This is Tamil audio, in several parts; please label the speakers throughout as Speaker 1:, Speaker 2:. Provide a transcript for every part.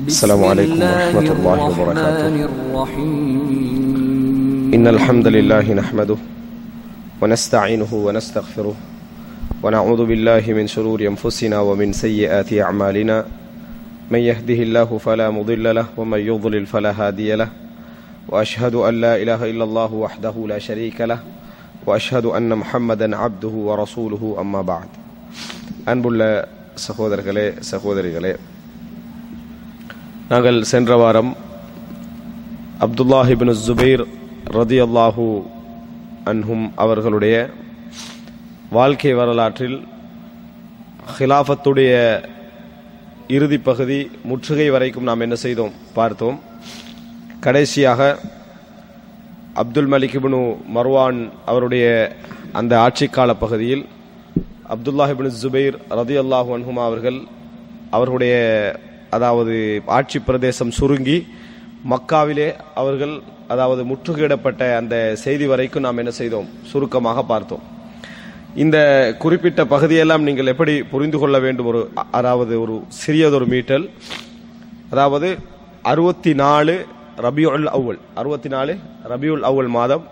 Speaker 1: السلام عليكم ورحمة الله وبركاته إن الحمد لله نحمده ونستعينه ونستغفره ونعوذ بالله من شرور أنفسنا ومن سيئات أعمالنا من يهده الله فلا مضل له ومن يضلل فلا هادي له وأشهد أن لا إله إلا الله وحده لا شريك له وأشهد أن محمدا عبده ورسوله أما بعد அன்புள்ள சகோதரர்களே சகோதரிகளே நாங்கள் சென்ற வாரம் அப்துல்லாஹிபின் ஜுபைர் ரதி அல்லாஹூ அன்ஹும் அவர்களுடைய வாழ்க்கை வரலாற்றில் ஹிலாஃபத்துடைய இறுதி பகுதி முற்றுகை வரைக்கும் நாம் என்ன செய்தோம் பார்த்தோம் கடைசியாக அப்துல் மலிக் இப்னு மர்வான் அவருடைய அந்த ஆட்சிக்கால பகுதியில் அப்துல்லாஹிபின் ஜுபைர் ரதி அல்லாஹு அன்ஹுமா அவர்கள் அவர்களுடைய அதாவது ஆட்சி பிரதேசம் சுருங்கி மக்காவிலே அவர்கள் அதாவது முற்றுகையிடப்பட்ட அந்த செய்தி வரைக்கும் நாம் என்ன செய்தோம் சுருக்கமாக பார்த்தோம் இந்த குறிப்பிட்ட பகுதியெல்லாம் நீங்கள் எப்படி புரிந்து கொள்ள வேண்டும் ஒரு அதாவது ஒரு சிறியதொரு மீட்டல் அதாவது அறுபத்தி நாலு ரபியுல் அவ்வல் அறுபத்தி நாலு ரபியுல் அவ்வல் மாதம்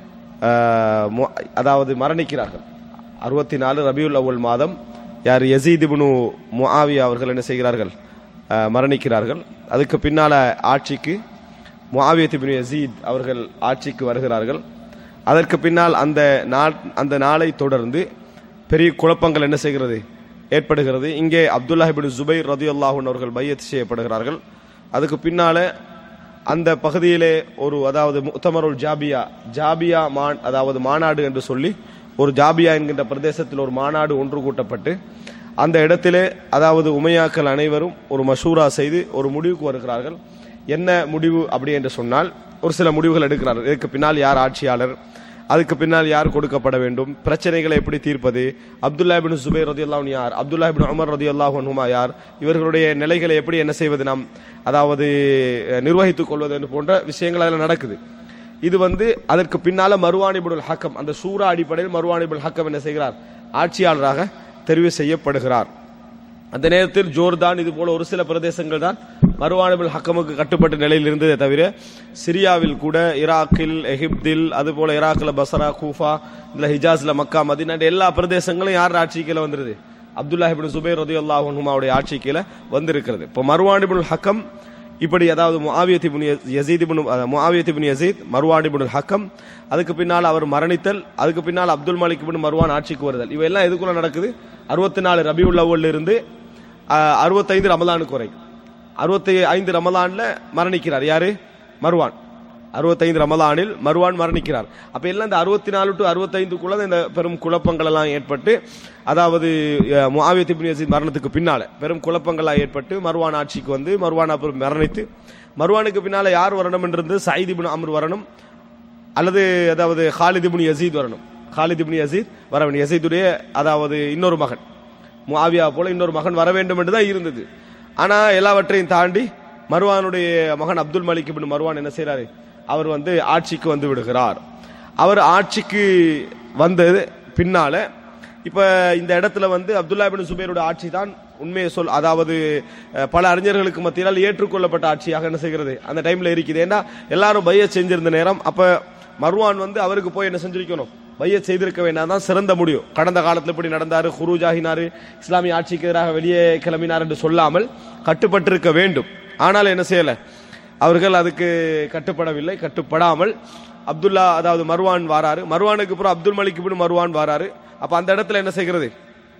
Speaker 1: அதாவது மரணிக்கிறார்கள் அறுபத்தி நாலு ரபியுல் அவ்வல் மாதம் யார் யசீதிபுனு முஆவியா அவர்கள் என்ன செய்கிறார்கள் மரணிக்கிறார்கள் அதுக்கு பின்னால ஆட்சிக்கு முஆவியத்திபின் யசீத் அவர்கள் ஆட்சிக்கு வருகிறார்கள் அதற்கு பின்னால் அந்த நாள் அந்த நாளை தொடர்ந்து பெரிய குழப்பங்கள் என்ன செய்கிறது ஏற்படுகிறது இங்கே அப்துல்லாஹிபின் ஜுபைர் ரதி அல்லாஹூன் அவர்கள் பையத் செய்யப்படுகிறார்கள் அதுக்கு பின்னால அந்த பகுதியிலே ஒரு அதாவது முத்தமருள் ஜாபியா ஜாபியா மான் அதாவது மாநாடு என்று சொல்லி ஒரு ஜாபியா என்கின்ற பிரதேசத்தில் ஒரு மாநாடு ஒன்று கூட்டப்பட்டு அந்த இடத்திலே அதாவது உமையாக்கள் அனைவரும் ஒரு மஷூரா செய்து ஒரு முடிவுக்கு வருகிறார்கள் என்ன முடிவு அப்படி என்று சொன்னால் ஒரு சில முடிவுகள் எடுக்கிறார்கள் இதுக்கு பின்னால் யார் ஆட்சியாளர் அதுக்கு பின்னால் யார் கொடுக்கப்பட வேண்டும் பிரச்சனைகளை எப்படி தீர்ப்பது அப்துல்லா பின் சுபைர் ரதி அல்லாஹ் யார் அப்துல்லா பின் உமர் ரதி அல்லாஹுமா யார் இவர்களுடைய நிலைகளை எப்படி என்ன செய்வது நாம் அதாவது நிர்வகித்துக் கொள்வது என்று போன்ற விஷயங்கள் அதில் நடக்குது இது வந்து அதற்கு பின்னால மருவானிபுல் ஹக்கம் அந்த சூரா அடிப்படையில் மருவானிபுல் ஹக்கம் என்ன செய்கிறார் ஆட்சியாளராக தெரிவு செய்யப்படுகிறார் அந்த நேரத்தில் ஜோர்தான் இது போல ஒரு சில பிரதேசங்கள் தான் மருவானிபுல் ஹக்கமுக்கு கட்டுப்பட்ட நிலையில் இருந்ததே தவிர சிரியாவில் கூட ஈராக்கில் எகிப்தில் அது போல ஈராக்கில் பசரா கூஃபா இல்ல ஹிஜாஸ்ல மக்கா மதினா எல்லா பிரதேசங்களும் யார் ஆட்சி கீழே வந்துருது அப்துல்லாஹிபின் சுபைர் ரதி அல்லாஹுமாவுடைய ஆட்சி கீழே வந்திருக்கிறது இப்போ மருவானிபுல் ஹக்கம் இப்படி அதாவது முஆவியத்திபுன் யசீதிபுன் முஆவியத்திபுன் யசீத் மர்வானிபுன் ஹக்கம் அதுக்கு பின்னால் அவர் மரணித்தல் அதுக்கு பின்னால் அப்துல் மலிக் பின் மர்வான் ஆட்சிக்கு வருதல் இவையெல்லாம் எதுக்குள்ள நடக்குது அறுபத்தி நாலு ரபியுல் அவ்வல் இருந்து அறுபத்தைந்து ரமலானுக்கு வரை அறுபத்தி ஐந்து ரமலான்ல மரணிக்கிறார் யாரு மர்வான் அறுபத்தைந்து ரமலானில் மர்வான் மரணிக்கிறார் அப்ப எல்லாம் இந்த அறுபத்தி நாலு டு அறுபத்தைந்துக்குள்ள இந்த பெரும் குழப்பங்கள் எல்லாம் ஏற்பட்டு அதாவது முஆவியத்திபின் யசீத் மரணத்துக்கு பின்னால பெரும் குழப்பங்கள்லாம் ஏற்பட்டு மர்வான் ஆட்சிக்கு வந்து மர்வான் அப்புறம் மரணித்து மர்வானுக்கு பின்னால யார் வரணும் என்றிருந்து சயிதிபின் அமர் வரணும் அல்லது அதாவது ஹாலிதிபின் யசீத் வரணும் ஹாலிதிபின் யசீத் வர வேண்டும் யசீதுடைய அதாவது இன்னொரு மகன் முஆவியா போல இன்னொரு மகன் வர வேண்டும் என்று தான் இருந்தது ஆனா எல்லாவற்றையும் தாண்டி மர்வானுடைய மகன் அப்துல் மலிக் இபின் மர்வான் என்ன செய்யறாரு அவர் வந்து ஆட்சிக்கு வந்து விடுகிறார் அவர் ஆட்சிக்கு வந்தது பின்னால இப்ப இந்த இடத்துல வந்து அப்துல்லா பின் சுபேரோட ஆட்சி தான் உண்மையை சொல் அதாவது பல அறிஞர்களுக்கு மத்தியால் ஏற்றுக்கொள்ளப்பட்ட ஆட்சியாக என்ன செய்கிறது அந்த டைம்ல இருக்குது ஏன்னா எல்லாரும் பைய செஞ்சிருந்த நேரம் அப்ப மர்வான் வந்து அவருக்கு போய் என்ன செஞ்சிருக்கணும் பைய செய்திருக்க வேண்டாம் தான் சிறந்த முடியும் கடந்த காலத்தில் இப்படி நடந்தாரு குரூஜ் ஆகினாரு இஸ்லாமிய ஆட்சிக்கு எதிராக வெளியே கிளம்பினார் என்று சொல்லாமல் கட்டுப்பட்டிருக்க வேண்டும் ஆனால் என்ன செய்யல அவர்கள் அதுக்கு கட்டுப்படவில்லை கட்டுப்படாமல் அப்துல்லா அதாவது மர்வான் வாராரு மர்வானுக்கு அப்புறம் அப்துல் மலிக் இப்னு மர்வான் வாராரு அப்ப அந்த இடத்துல என்ன செய்கிறது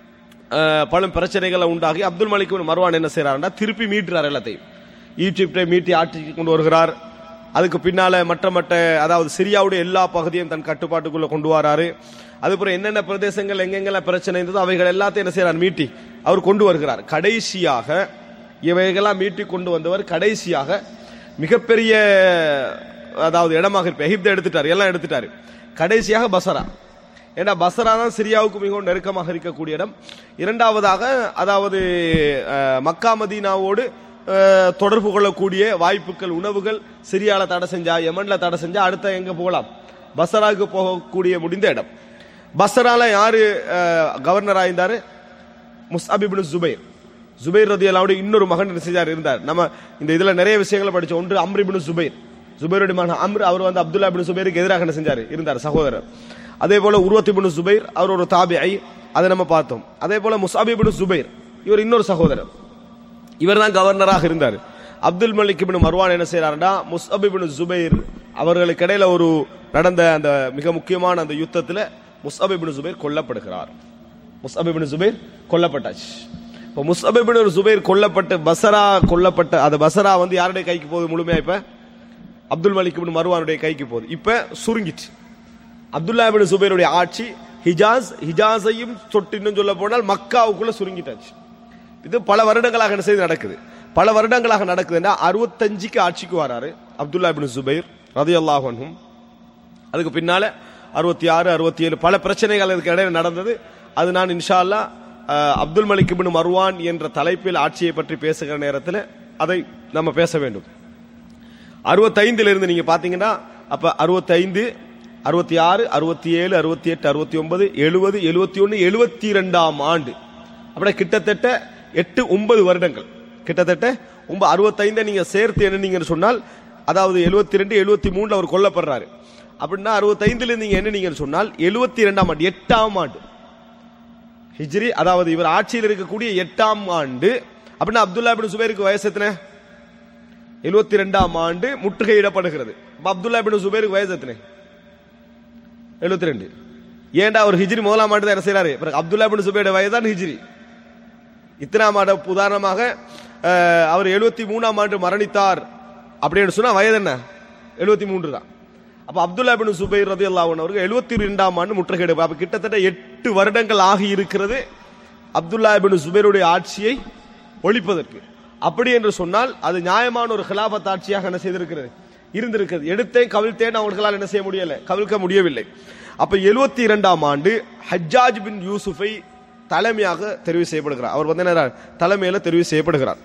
Speaker 1: பல பிரச்சனைகள் உண்டாகி அப்துல் மலிக் மர்வான் என்ன செய்யறாருன்னா திருப்பி மீட்டுறார் எல்லாத்தையும் ஈஜிப்டை மீட்டி ஆட்சிக்கு கொண்டு வருகிறார் அதுக்கு பின்னால மற்ற மற்ற அதாவது சிரியாவுடைய எல்லா பகுதியும் தன் கட்டுப்பாட்டுக்குள்ள கொண்டு வராரு அதுபோல என்னென்ன பிரதேசங்கள் எங்கெங்கெல்லாம் பிரச்சனை இருந்ததோ அவைகள் எல்லாத்தையும் என்ன செய்யறார் மீட்டி அவர் கொண்டு வருகிறார் கடைசியாக இவைகளாம் மீட்டி கொண்டு வந்தவர் கடைசியாக மிகப்பெரிய அதாவது இடமாக இருப்ப எகிப்தை எடுத்துட்டாரு எல்லாம் எடுத்துட்டாரு கடைசியாக பசரா ஏன்னா பசரா தான் சிரியாவுக்கு மிகவும் நெருக்கமாக இருக்கக்கூடிய இடம் இரண்டாவதாக அதாவது மக்கா மதீனாவோடு தொடர்பு கொள்ளக்கூடிய வாய்ப்புகள் உணவுகள் சிரியால தடை செஞ்சா யமன்ல தடை செஞ்சா அடுத்த எங்க போகலாம் பசராவுக்கு போகக்கூடிய முடிந்த இடம் பசரால யாரு கவர்னர் ஆயிருந்தாரு முஸ்அபிபின் ஜுபைர் ஜுபைர் ரதி அல்லாவுடைய இன்னொரு மகன் என்ன செஞ்சார் இருந்தார் நம்ம இந்த இதுல நிறைய விஷயங்களை படிச்சோம் ஒன்று அம்ரி பின் சுபைர் ஜுபைருடைய மகன் அம்ர் அவர் வந்து அப்துல்லா பின் சுபைருக்கு எதிராக என்ன செஞ்சார் இருந்தார் சகோதரர் அதே போல உருவத்தி பின் சுபைர் அவர் ஒரு தாபிஐ அதை நம்ம பார்த்தோம் அதே போல முசாபி பின் சுபைர் இவர் இன்னொரு சகோதரர் இவர் தான் கவர்னராக இருந்தார் அப்துல் மலிக் இப்னு மர்வான் என்ன செய்யறாருன்னா முஸ்அப் இப்னு ஜுபைர் அவர்களுக்கு இடையில ஒரு நடந்த அந்த மிக முக்கியமான அந்த யுத்தத்துல முஸ்அப் இப்னு ஜுபைர் கொல்லப்படுகிறார் முஸ்அப் இப்னு ஜுபைர் கொல்லப்பட்டாச்சு இப்போ முஸ்அப் இப்னு ஜுபைர் கொல்லப்பட்டு பசரா கொல்லப்பட்ட அந்த பசரா வந்து யாருடைய கைக்கு போகுது முழுமையா இப்ப அப்துல் மலிக் இப்னு மர்வானுடைய கைக்கு போகுது இப்ப சுருங்கிச்சு அப்துல்லா இப்னு ஜுபைருடைய ஆட்சி ஹிஜாஸ் ஹிஜாஸையும் தொட்டு இன்னும் சொல்ல போனால் மக்காவுக்குள்ள சுருங்கிட்டாச்சு இது பல வருடங்களாக என்ன செய்து நடக்குது பல வருடங்களாக நடக்குதுன்னா அறுபத்தஞ்சுக்கு ஆட்சிக்கு வராரு அப்துல்லா இப்னு ஜுபைர் ரதி அல்லாஹும் அதுக்கு பின்னால அறுபத்தி ஆறு அறுபத்தி ஏழு பல பிரச்சனைகள் அதுக்கு இடையில நடந்தது அது நான் இன்ஷா அல்லா அஹ், அப்துல் மலிக் இப்னு மர்வான் என்ற தலைப்பில் ஆட்சியை பற்றி பேசுகிற நேரத்தில் அதை நம்ம பேச வேண்டும் அறுபத்தைந்துல இருந்து நீங்க பாத்தீங்கன்னா அப்ப அறுபத்தைந்து அறுபத்தி ஆறு அறுபத்தி ஏழு அறுபத்தி எட்டு அறுபத்தி ஒன்பது எழுபது எழுபத்தி ஒன்னு எழுபத்தி ரெண்டாம் ஆண்டு அப்படியே கிட்டத்தட்ட எட்டு ஒன்பது வருடங்கள் கிட்டத்தட்ட ஒன்பது அறுபத்தைந்தை நீங்க சேர்த்து என்னீங்கன்னு சொன்னால் அதாவது எழுபத்தி ரெண்டு எழுபத்தி மூணுல அவர் கொல்லப்படுறாரு அப்படின்னா அறுபத்தைந்துல நீங்க என்னீங்கன்னு சொன்னால் எழுபத்தி ரெண்டாம் ஆண்டு எட்டாம் ஆண்டு ஹிஜ்ரி அதாவது இவர் ஆட்சியில் இருக்கக்கூடிய எட்டாம் ஆண்டு அப்படின்னா அப்துல்லா பின் சுபைருக்கு வயசு எத்தனை எழுபத்தி ரெண்டாம் ஆண்டு முற்றுகையிடப்படுகிறது அப்ப அப்துல்லா பின் சுபைருக்கு வயசு எத்தனை எழுபத்தி ரெண்டு ஏன்டா அவர் ஹிஜ்ரி முதலாம் ஆண்டு தான் என்ன செய்யறாரு பிறகு அப்துல்லா பின் சுபைரோட வயது தான் ஹிஜ்ரி இத்தனாம் ஆண்டு உதாரணமாக அஹ், அவர் எழுபத்தி மூணாம் ஆண்டு மரணித்தார் அப்படின்னு சொன்னா வயது என்ன எழுபத்தி மூன்று தான் அப்ப அப்துல்லா பின் சுபைர் ரதி அல்லாஹன் அவர்கள் எழுபத்தி ரெண்டாம் ஆண்டு முற்றுகையிட அப்ப கிட்டத்தட்ட எட்டு வருடங்கள் ஆகி இருக்கிறது அப்துல்லா பின் சுபைருடைய ஆட்சியை ஒழிப்பதற்கு அப்படி என்று சொன்னால் அது நியாயமான ஒரு ஹிலாபத் ஆட்சியாக என்ன செய்திருக்கிறது இருந்திருக்கிறது எடுத்தேன் கவிழ்த்தேன் அவர்களால் என்ன செய்ய முடியல கவிழ்க்க முடியவில்லை அப்ப எழுபத்தி இரண்டாம் ஆண்டு ஹஜ்ஜாஜ் பின் யூசுஃபை தலைமையாக தெரிவு செய்யப்படுகிறார் அவர் வந்து என்ன தலைமையில தெரிவு செய்யப்படுகிறார்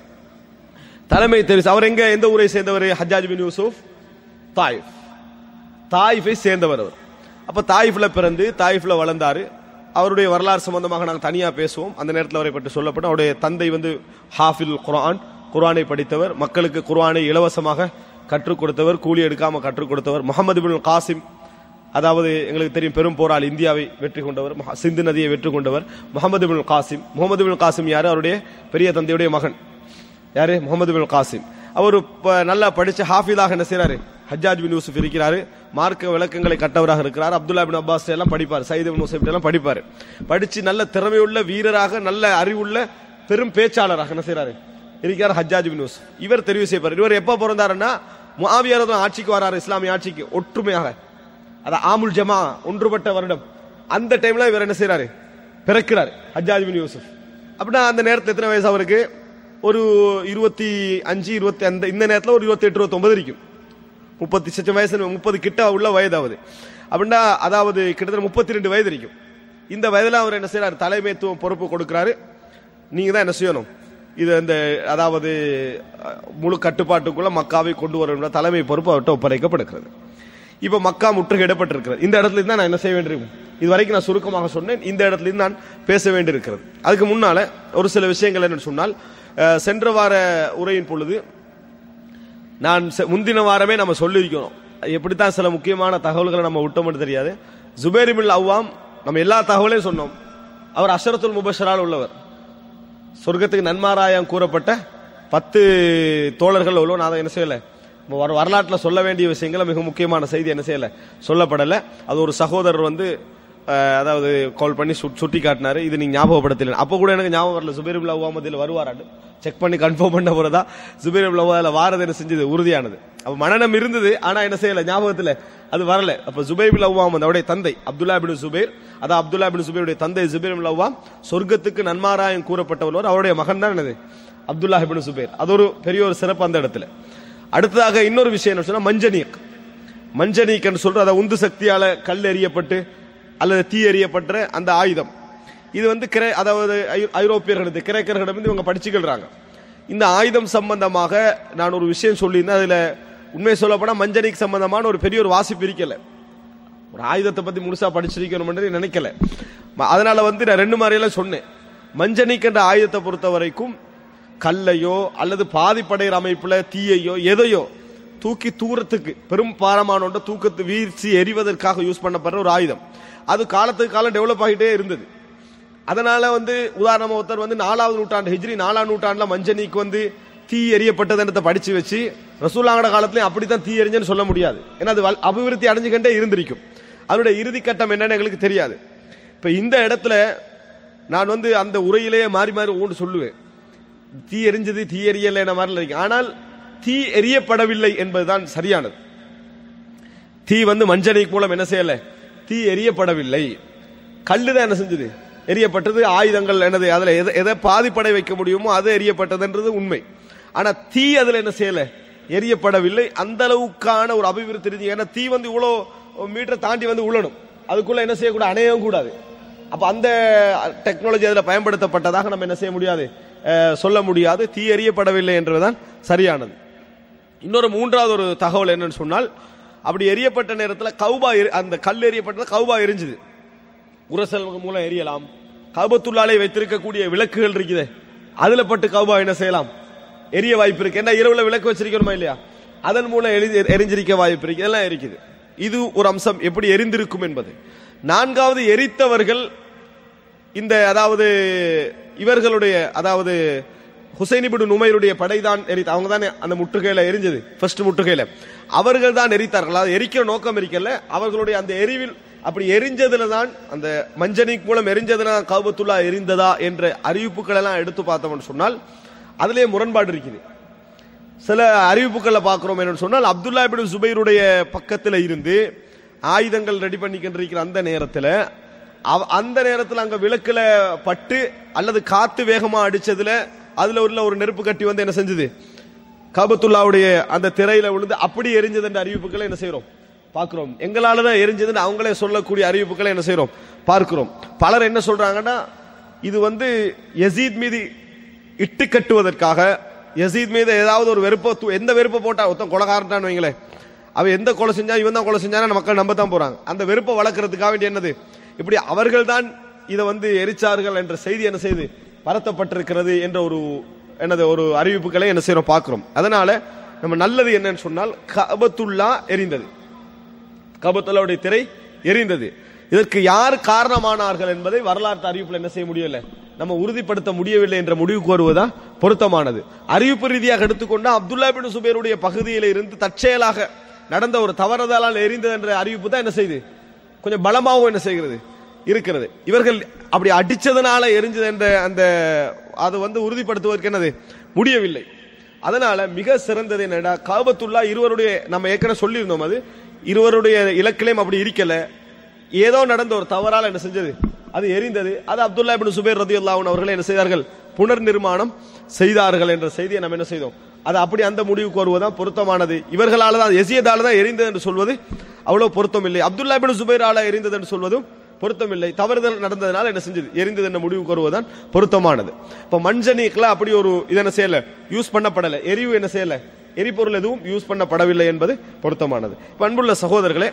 Speaker 1: தலைமை தெரிவு அவர் எங்க எந்த ஊரை சேர்ந்தவர் ஹஜ்ஜாஜ் பின் யூசுப் தாயிஃப் தாயிஃபை சேர்ந்தவர் அவர் அப்ப தாயிஃப்ல பிறந்து தாயிஃப்ல வளர்ந்தாரு அவருடைய வரலாறு சம்பந்தமாக நாங்கள் தனியா பேசுவோம் அந்த நேரத்தில் அவரை பற்றி சொல்லப்படும் அவருடைய தந்தை வந்து ஹாஃபில் குர்ஆன் குர்ஆனை படித்தவர் மக்களுக்கு குர்ஆனை இலவசமாக கற்றுக் கொடுத்தவர் கூலி எடுக்காம கற்றுக் கொடுத்தவர் முகமது பின் காசிம் அதாவது எங்களுக்கு தெரியும் பெரும் போராளி இந்தியாவை வெற்றி கொண்டவர் மஹ- சிந்து நதியை வெற்றி கொண்டவர் முகமது பின் காசிம் முகமது பின் காசிம் யாரு அவருடைய பெரிய தந்தையுடைய மகன் யாரு முகமது பின் காசிம் அவர் ப- நல்லா படிச்ச ஹாஃபிதாக என்ன செய்றாரு ஹஜ்ஜாஜ் பின் யூசுப் இருக்கிறாரு மார்க்க விளக்கங்களை கட்டவராக இருக்கிறார் அப்துல்லா பின் அப்பாஸ் எல்லாம் படிப்பார் சைது பின் யூசுப் எல்லாம் படிப்பார் படிச்சு நல்ல திறமையுள்ள வீரராக நல்ல அறிவுள்ள பெரும் பேச்சாளராக என்ன செய்றாரு இருக்கிறார் ஹஜ்ஜாஜ் பின் யூசுப் இவர் தெரிவு செய்யப்படுறார் இவர் எப்ப பிறந்தாருன்னா முஆவியார் தான் ஆட்சிக்கு வராரு இஸ்லாமிய ஆட்சிக்கு ஒற்றுமையாக அது ஆமுல் ஜமா ஒன்றுபட்ட வருடம் அந்த டைம்ல இவர் என்ன செய்றாரு பிறக்கிறார் ஹஜ்ஜாஜ் பின் யூசுப் அப்படின்னா அந்த நேரத்தில் எத்தனை வயசு அவருக்கு ஒரு இருபத்தி அஞ்சு இருபத்தி அந்த இந்த நேரத்தில் ஒரு இருபத்தி எட்டு இருபத்தி ஒன்பது இருக்கும் முப்பத்தி சச்சம் வயசு முப்பது கிட்ட உள்ள வயதாவது அப்படின்னா அதாவது கிட்டத்தட்ட முப்பத்தி ரெண்டு வயது இருக்கும் இந்த வயதுல அவர் என்ன செய்யறாரு தலைமைத்துவம் பொறுப்பு கொடுக்கிறாரு நீங்க தான் என்ன செய்யணும் இது இந்த அதாவது அஹ், முழு கட்டுப்பாட்டுக்குள்ள மக்காவை கொண்டு வர வேண்டிய தலைமை பொறுப்பு அவர்கிட்ட ஒப்படைக்கப்படுகிறது இப்ப மக்கா முற்றுகையிடப்பட்டிருக்கிறது இந்த இடத்துல இருந்து நான் என்ன செய்ய வேண்டியிருக்கும் இது வரைக்கும் நான் சுருக்கமாக சொன்னேன் இந்த இடத்துல இருந்து நான் பேச வேண்டியிருக்கிறது அதுக்கு முன்னால ஒரு சில விஷயங்கள் என்னன்னு சொன்னால் அஹ், சென்ற வார உரையின் பொழுது நான் செ- முந்தின வாரமே நம்ம சொல்லியிருக்கிறோம் எப்படித்தான் சில முக்கியமான தகவல்களை நம்ம விட்டோம்னு தெரியாது ஜுபேரிபில் அவ்வாம் நம்ம எல்லா தகவலையும் சொன்னோம் அவர் அஷரத்துல் முபஷரால் உள்ளவர் சொர்க்கத்துக்கு நன்மாராயம் கூறப்பட்ட பத்து தோழர்கள் உள்ள நான் அதை என்ன செய்யல நம்ம வர வரலாற்றில் சொல்ல வேண்டிய விஷயங்களை மிக முக்கியமான செய்தி என்ன செய்யல சொல்லப்படல அது ஒரு சகோதரர் வந்து அஹ், அதாவது கால் பண்ணி சுட்- சுட்டி காட்டினாரு இது நீங்க ஞாபகப்படுத்தல அப்போ கூட எனக்கு ஞாபகம் வரல சுபேர் பில் அவ்வாமதில் வருவாராண்டு செக் பண்ணி கன்ஃபார்ம் பண்ண போறதா சுபேர் பில் அவ்வாதில் வாரது என்ன செஞ்சது உறுதியானது அப்ப மனநம் இருந்தது ஆனா என்ன செய்யல ஞாபகத்துல அது வரல அப்ப ஜுபைர் பின் அவ்வாம் அவருடைய தந்தை அப்துல்லா பின் சுபைர் அதான் அப்துல்லா பின் சுபைருடைய தந்தை ஜுபைர் பின் அவ்வாம் சொர்க்கத்துக்கு நன்மாராயம் கூறப்பட்டவர் அவருடைய மகன் தான் என்னது அப்துல்லா பின் சுபைர் அது ஒரு பெரிய ஒரு சிறப்பு அந்த இடத்துல அடுத்ததாக இன்னொரு விஷயம் என்ன சொன்னா மஞ்சனீக் மஞ்சனீக் என்று சொல்ற அதை உந்து சக்தியால கல் எறியப்பட்டு அல்லது தீ எறியப்பட்ட அந்த ஆயுதம் இது வந்து கிரே அதாவது ஐ- ஐரோப்பியர்களது கிரேக்கர்களிடம் இவங்க படிச்சுக்கிறாங்க இந்த ஆயுதம் சம்பந்தமாக நான் ஒரு விஷயம் சொல்லியிருந்தேன் அதுல உண்மையை சொல்லப்போனா மஞ்சனிக் சம்பந்தமான ஒரு பெரிய ஒரு வாசிப்பு இருக்கல ஒரு ஆயுதத்தை பத்தி முழுசா படிச்சிருக்கணும்னு நினைக்கல ம- அதனால வந்து நான் ரெண்டு மாதிரியெல்லாம் சொன்னேன் மஞ்சனிக் என்ற ஆயுதத்தை பொறுத்த வரைக்கும் கல்லையோ அல்லது பாதிப்படைகிற அமைப்புல தீயையோ எதையோ தூக்கி தூரத்துக்கு பெரும் பாரமான ஒன்றை தூக்கத்து வீழ்ச்சி எரிவதற்காக யூஸ் பண்ணப்படுற ஒரு ஆயுதம் அது காலத்துக்கு காலம் டெவலப் ஆகிட்டே இருந்தது அதனால வந்து உதாரணமா ஒருத்தர் வந்து நாலாவது நூற்றாண்டு ஹிஜ்ரி நாலாம் நூற்றாண்டுல மஞ்சனிக்கு வந்து தீ எரியப்பட்டதுன்றதை படிச்சு வச்சு ரசூலாங்கட காலத்துலயும் அப்படித்தான் தீ எரிஞ்சுன்னு சொல்ல முடியாது ஏன்னா அது வல்- அபிவிருத்தி அடைஞ்சுக்கிட்டே இருந்திருக்கும் அதனுடைய இறுதி கட்டம் என்னன்னு எங்களுக்கு தெரியாது இப்ப இந்த இடத்துல நான் வந்து அந்த உரையிலேயே மாறி மாறி ஒன்று சொல்லுவேன் தீ எரிஞ்சது தீ எரியல என்ற மாதிரி இருக்கு ஆனால் தீ எரியப்படவில்லை என்பதுதான் சரியானது தீ வந்து மஞ்சனைக்கு மூலம் என்ன செய்யல தீ எரியப்படவில்லை கல்லு தான் என்ன செஞ்சது எரியப்பட்டது ஆயுதங்கள் என்னது அதுல எதை எதை பாதிப்படை வைக்க முடியுமோ அது எரியப்பட்டதுன்றது உண்மை ஆனா தீ அதுல என்ன செய்யல எரியப்படவில்லை அந்த அளவுக்கான ஒரு அபிவிருத்தி இருந்துச்சு ஏன்னா தீ வந்து இவ்வளோ மீட்டர் தாண்டி வந்து உழணும் அதுக்குள்ள என்ன செய்யக்கூடாது அணையவும் கூடாது அப்ப அந்த டெக்னாலஜி அதுல பயன்படுத்தப்பட்டதாக நம்ம என்ன செய்ய முடியாது அஹ், சொல்ல முடியாது தீ எரியப்படவில்லை என்றுதான் சரியானது இன்னொரு மூன்றாவது ஒரு தகவல் என்னன்னு சொன்னால் அப்படி எரியப்பட்ட நேரத்தில் கௌபா எரி- அந்த கல் எரியப்பட்டது கௌபா எரிஞ்சுது உரசல் மூலம் எரியலாம் கௌபத்துள்ளாலே வைத்திருக்கக்கூடிய விளக்குகள் இருக்குதே அதுல பட்டு கௌபா என்ன செய்யலாம் எரிய வாய்ப்பு இருக்கு என்ன இரவுல விளக்கு வச்சிருக்கிறோமா இல்லையா அதன் மூலம் எரி- எரிஞ்சிருக்க வாய்ப்பு இருக்கு இதெல்லாம் இருக்குது இது ஒரு அம்சம் எப்படி எரிந்திருக்கும் என்பது நான்காவது எரித்தவர்கள் இந்த அதாவது இவர்களுடைய அதாவது ஹுசைனிபிடு நுமைருடைய படைதான் எரித்த அவங்க தானே அந்த முற்றுகையில எரிஞ்சது ஃபர்ஸ்ட் முற்றுகையில அவர்கள் தான் எரித்தார்கள் அது எரிக்கிற நோக்கம் இருக்கல அவர்களுடைய அந்த எரிவில் அப்படி எரிஞ்சதுல தான் அந்த மஞ்சனிக் மூலம் எரிஞ்சதுல தான் கௌபத்துல்லா எரிந்ததா என்ற அறிவிப்புகள் எல்லாம் எடுத்து பார்த்தோம்னு சொன்னால் அதிலே முரண்பாடு இருக்குது சில அறிவிப்புகளை பார்க்கிறோம் என்னன்னு சொன்னால் அப்துல்லா இபின் சுபைருடைய பக்கத்துல இருந்து ஆயுதங்கள் ரெடி பண்ணிக்கிட்டு இருக்கிற அந்த நேரத்துல அவ- அந்த நேரத்துல அங்க விளக்குல பட்டு அல்லது காத்து வேகமா அடிச்சதுல அதுல உள்ள ஒரு நெருப்பு கட்டி வந்து என்ன செஞ்சது காபத்துல்லாவுடைய அந்த திரையில விழுந்து அப்படி எரிஞ்சது என்ற அறிவிப்புகளை என்ன செய்றோம் பார்க்கிறோம் எங்களால தான் எரிஞ்சதுன்னு அவங்களே சொல்லக்கூடிய அறிவிப்புகளை என்ன செய்றோம் பார்க்கிறோம் பலர் என்ன சொல்றாங்கன்னா இது வந்து யசீத் மீது இட்டு கட்டுவதற்காக யசீத் மீது ஏதாவது ஒரு வெறுப்பை தூ- எந்த வெறுப்பை போட்டா ஒருத்தன் கொலகாரன்டான்னு வைங்களேன் அவன் எந்த கொலை செஞ்சா இவன் தான் கொலை செஞ்சான்னு மக்கள் நம்ப தான் போறாங்க அந்த வெறுப்பை வளர்க்கறதுக்காக வேண்டிய என்னது இப்படி அவர்கள் தான் இதை வந்து எரிச்சார்கள் என்ற செய்தி என்ன செய்து பரத்தப்பட்டிருக்கிறது என்ற ஒரு என்னது ஒரு அறிவிப்புகளை என்ன செய்யறோம் பார்க்கிறோம் அதனால நம்ம நல்லது என்னன்னு சொன்னால் கபத்துல்லா எரிந்தது கபத்துல்லாவுடைய திரை எரிந்தது இதற்கு யார் காரணமானார்கள் என்பதை வரலாற்று அறிவிப்பில் என்ன செய்ய முடியல நம்ம உறுதிப்படுத்த முடியவில்லை என்ற முடிவுக்கு வருவதுதான் பொருத்தமானது அறிவிப்பு ரீதியாக எடுத்துக்கொண்டா அப்துல்லா பின் சுபேருடைய பகுதியில இருந்து தற்செயலாக நடந்த ஒரு தவறுதலால் எரிந்தது என்ற அறிவிப்பு தான் என்ன செய்யுது கொஞ்சம் பலமாகவும் என்ன செய்கிறது இருக்கிறது இவர்கள் அப்படி அடிச்சதுனால எரிஞ்சது என்ற அந்த அது வந்து உறுதிப்படுத்துவதற்கு என்னது முடியவில்லை அதனால மிக சிறந்தது என்னடா காபத்துல்லா இருவருடைய நம்ம ஏற்கனவே சொல்லியிருந்தோம் அது இருவருடைய இலக்கிலையும் அப்படி இருக்கல ஏதோ நடந்த ஒரு தவறால் என்ன செஞ்சது அது எரிந்தது அது அப்துல்லா இப்னு சுபைர் ரதியுல்லாஹு அவர்கள் என்ன செய்தார்கள் புனர் நிர்மாணம் செய்தார்கள் என்ற செய்தியை நம்ம என்ன செய்தோம் அது அப்படி அந்த முடிவுக்கு வருவதுதான் பொருத்தமானது இவர்களால தான் எசியதால தான் எரிந்தது என்று சொல்வது அவ்வளவு பொருத்தம் இல்லை அப்துல்லா இப்னு சுபைரால எரிந்தது என்று சொல்வதும் பொருத்தமில்லை தவறுதல் நடந்ததுனால என்ன செஞ்சது எரிந்தது என்ற முடிவுக்கு வருவதுதான் பொருத்தமானது இப்ப மண்ஜனீக்ல அப்படி ஒரு இதை என்ன செய்யல யூஸ் பண்ணப்படல எரிவு என்ன செய்யல எரிபொருள் எதுவும் யூஸ் பண்ணப்படவில்லை என்பது பொருத்தமானது இப்ப அன்புள்ள சகோதரர்களே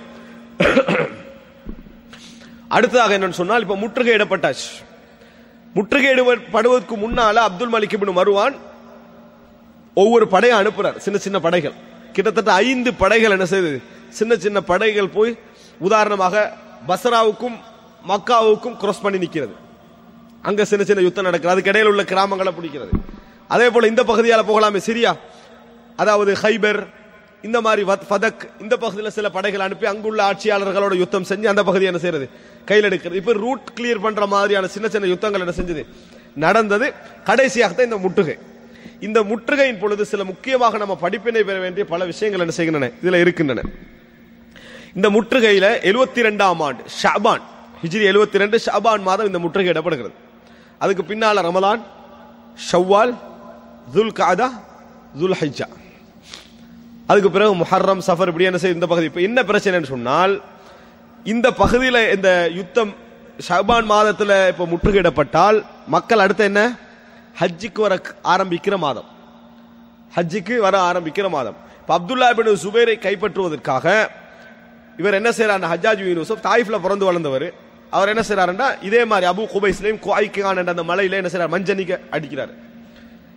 Speaker 1: அடுத்ததாக என்னன்னு சொன்னால் இப்ப முற்றுகையிடப்பட்டாச்சு முற்றுகையிடப்படுவதற்கு முன்னால அப்துல் மலிக் இப்னு மருவான் ஒவ்வொரு படையை அனுப்புறார் சின்ன சின்ன படைகள் கிட்டத்தட்ட ஐந்து படைகள் என்ன செய்தது சின்ன சின்ன படைகள் போய் உதாரணமாக பஸ்ராவுக்கும் மக்காவுக்கும் கிராஸ் பண்ணி நிக்கிறது அங்க சின்ன சின்ன யுத்தம் நடக்கிறது அதுக்கு இடையில உள்ள கிராமங்களை பிடிக்கிறது அதே போல இந்த பகுதியால போகலாமே சிரியா அதாவது ஹைபர் இந்த மாதிரி வத்- ஃபதக் இந்த பகுதியில் சில படைகள் அனுப்பி அங்குள்ள ஆட்சியாளர்களோட யுத்தம் செஞ்சு அந்த பகுதியை என்ன செய்யறது கையில் எடுக்கிறது இப்ப ரூட் கிளியர் பண்ற மாதிரியான சின்ன சின்ன யுத்தங்கள் என்ன செஞ்சது நடந்தது கடைசியாக தான் இந்த முற்றுகை இந்த முற்றுகையின் பொழுது சில முக்கியமாக நம்ம படிப்பினை பெற வேண்டிய பல விஷயங்கள் என்ன செய்கின்றன இதுல இருக்கின்றன இந்த முற்றுகையில 72 ரெண்டாம் ஆண்டு ஷாபான் ஹிஜ்ரி 72 ரெண்டு ஷாபான் மாதம் இந்த முற்றுகை இடப்படுகிறது அதுக்கு பின்னால ரமலான் ஷவ்வால் துல் காதா துல் ஹைஜா அதுக்கு பிறகு முஹர்ரம் சஃபர் இப்படி என்ன செய்யுது இந்த பகுதி இப்ப என்ன பிரச்சனைன்னு சொன்னால் இந்த பகுதியில இந்த யுத்தம் ஷபான் மாதத்துல இப்ப முற்றுகையிடப்பட்டால் மக்கள் அடுத்து என்ன ஹஜ்ஜுக்கு வர ஆரம்பிக்கிற மாதம் ஹஜ்ஜுக்கு வர ஆரம்பிக்கிற மாதம் இப்ப அப்துல்லா பின் சுபைரை கைப்பற்றுவதற்காக இவர் என்ன செய்யறாரு ஹஜ்ஜாஜ் பின் யூசுப் தாயிஃப்ல பிறந்து வளர்ந்தவர் அவர் என்ன செய்யறாருன்னா இதே மாதிரி அபு குபைஸ்லையும் குவாய்கான் என்ற அந்த மலையில என்ன செய்யறாரு மஞ்சனிக்க அடிக்கிறார்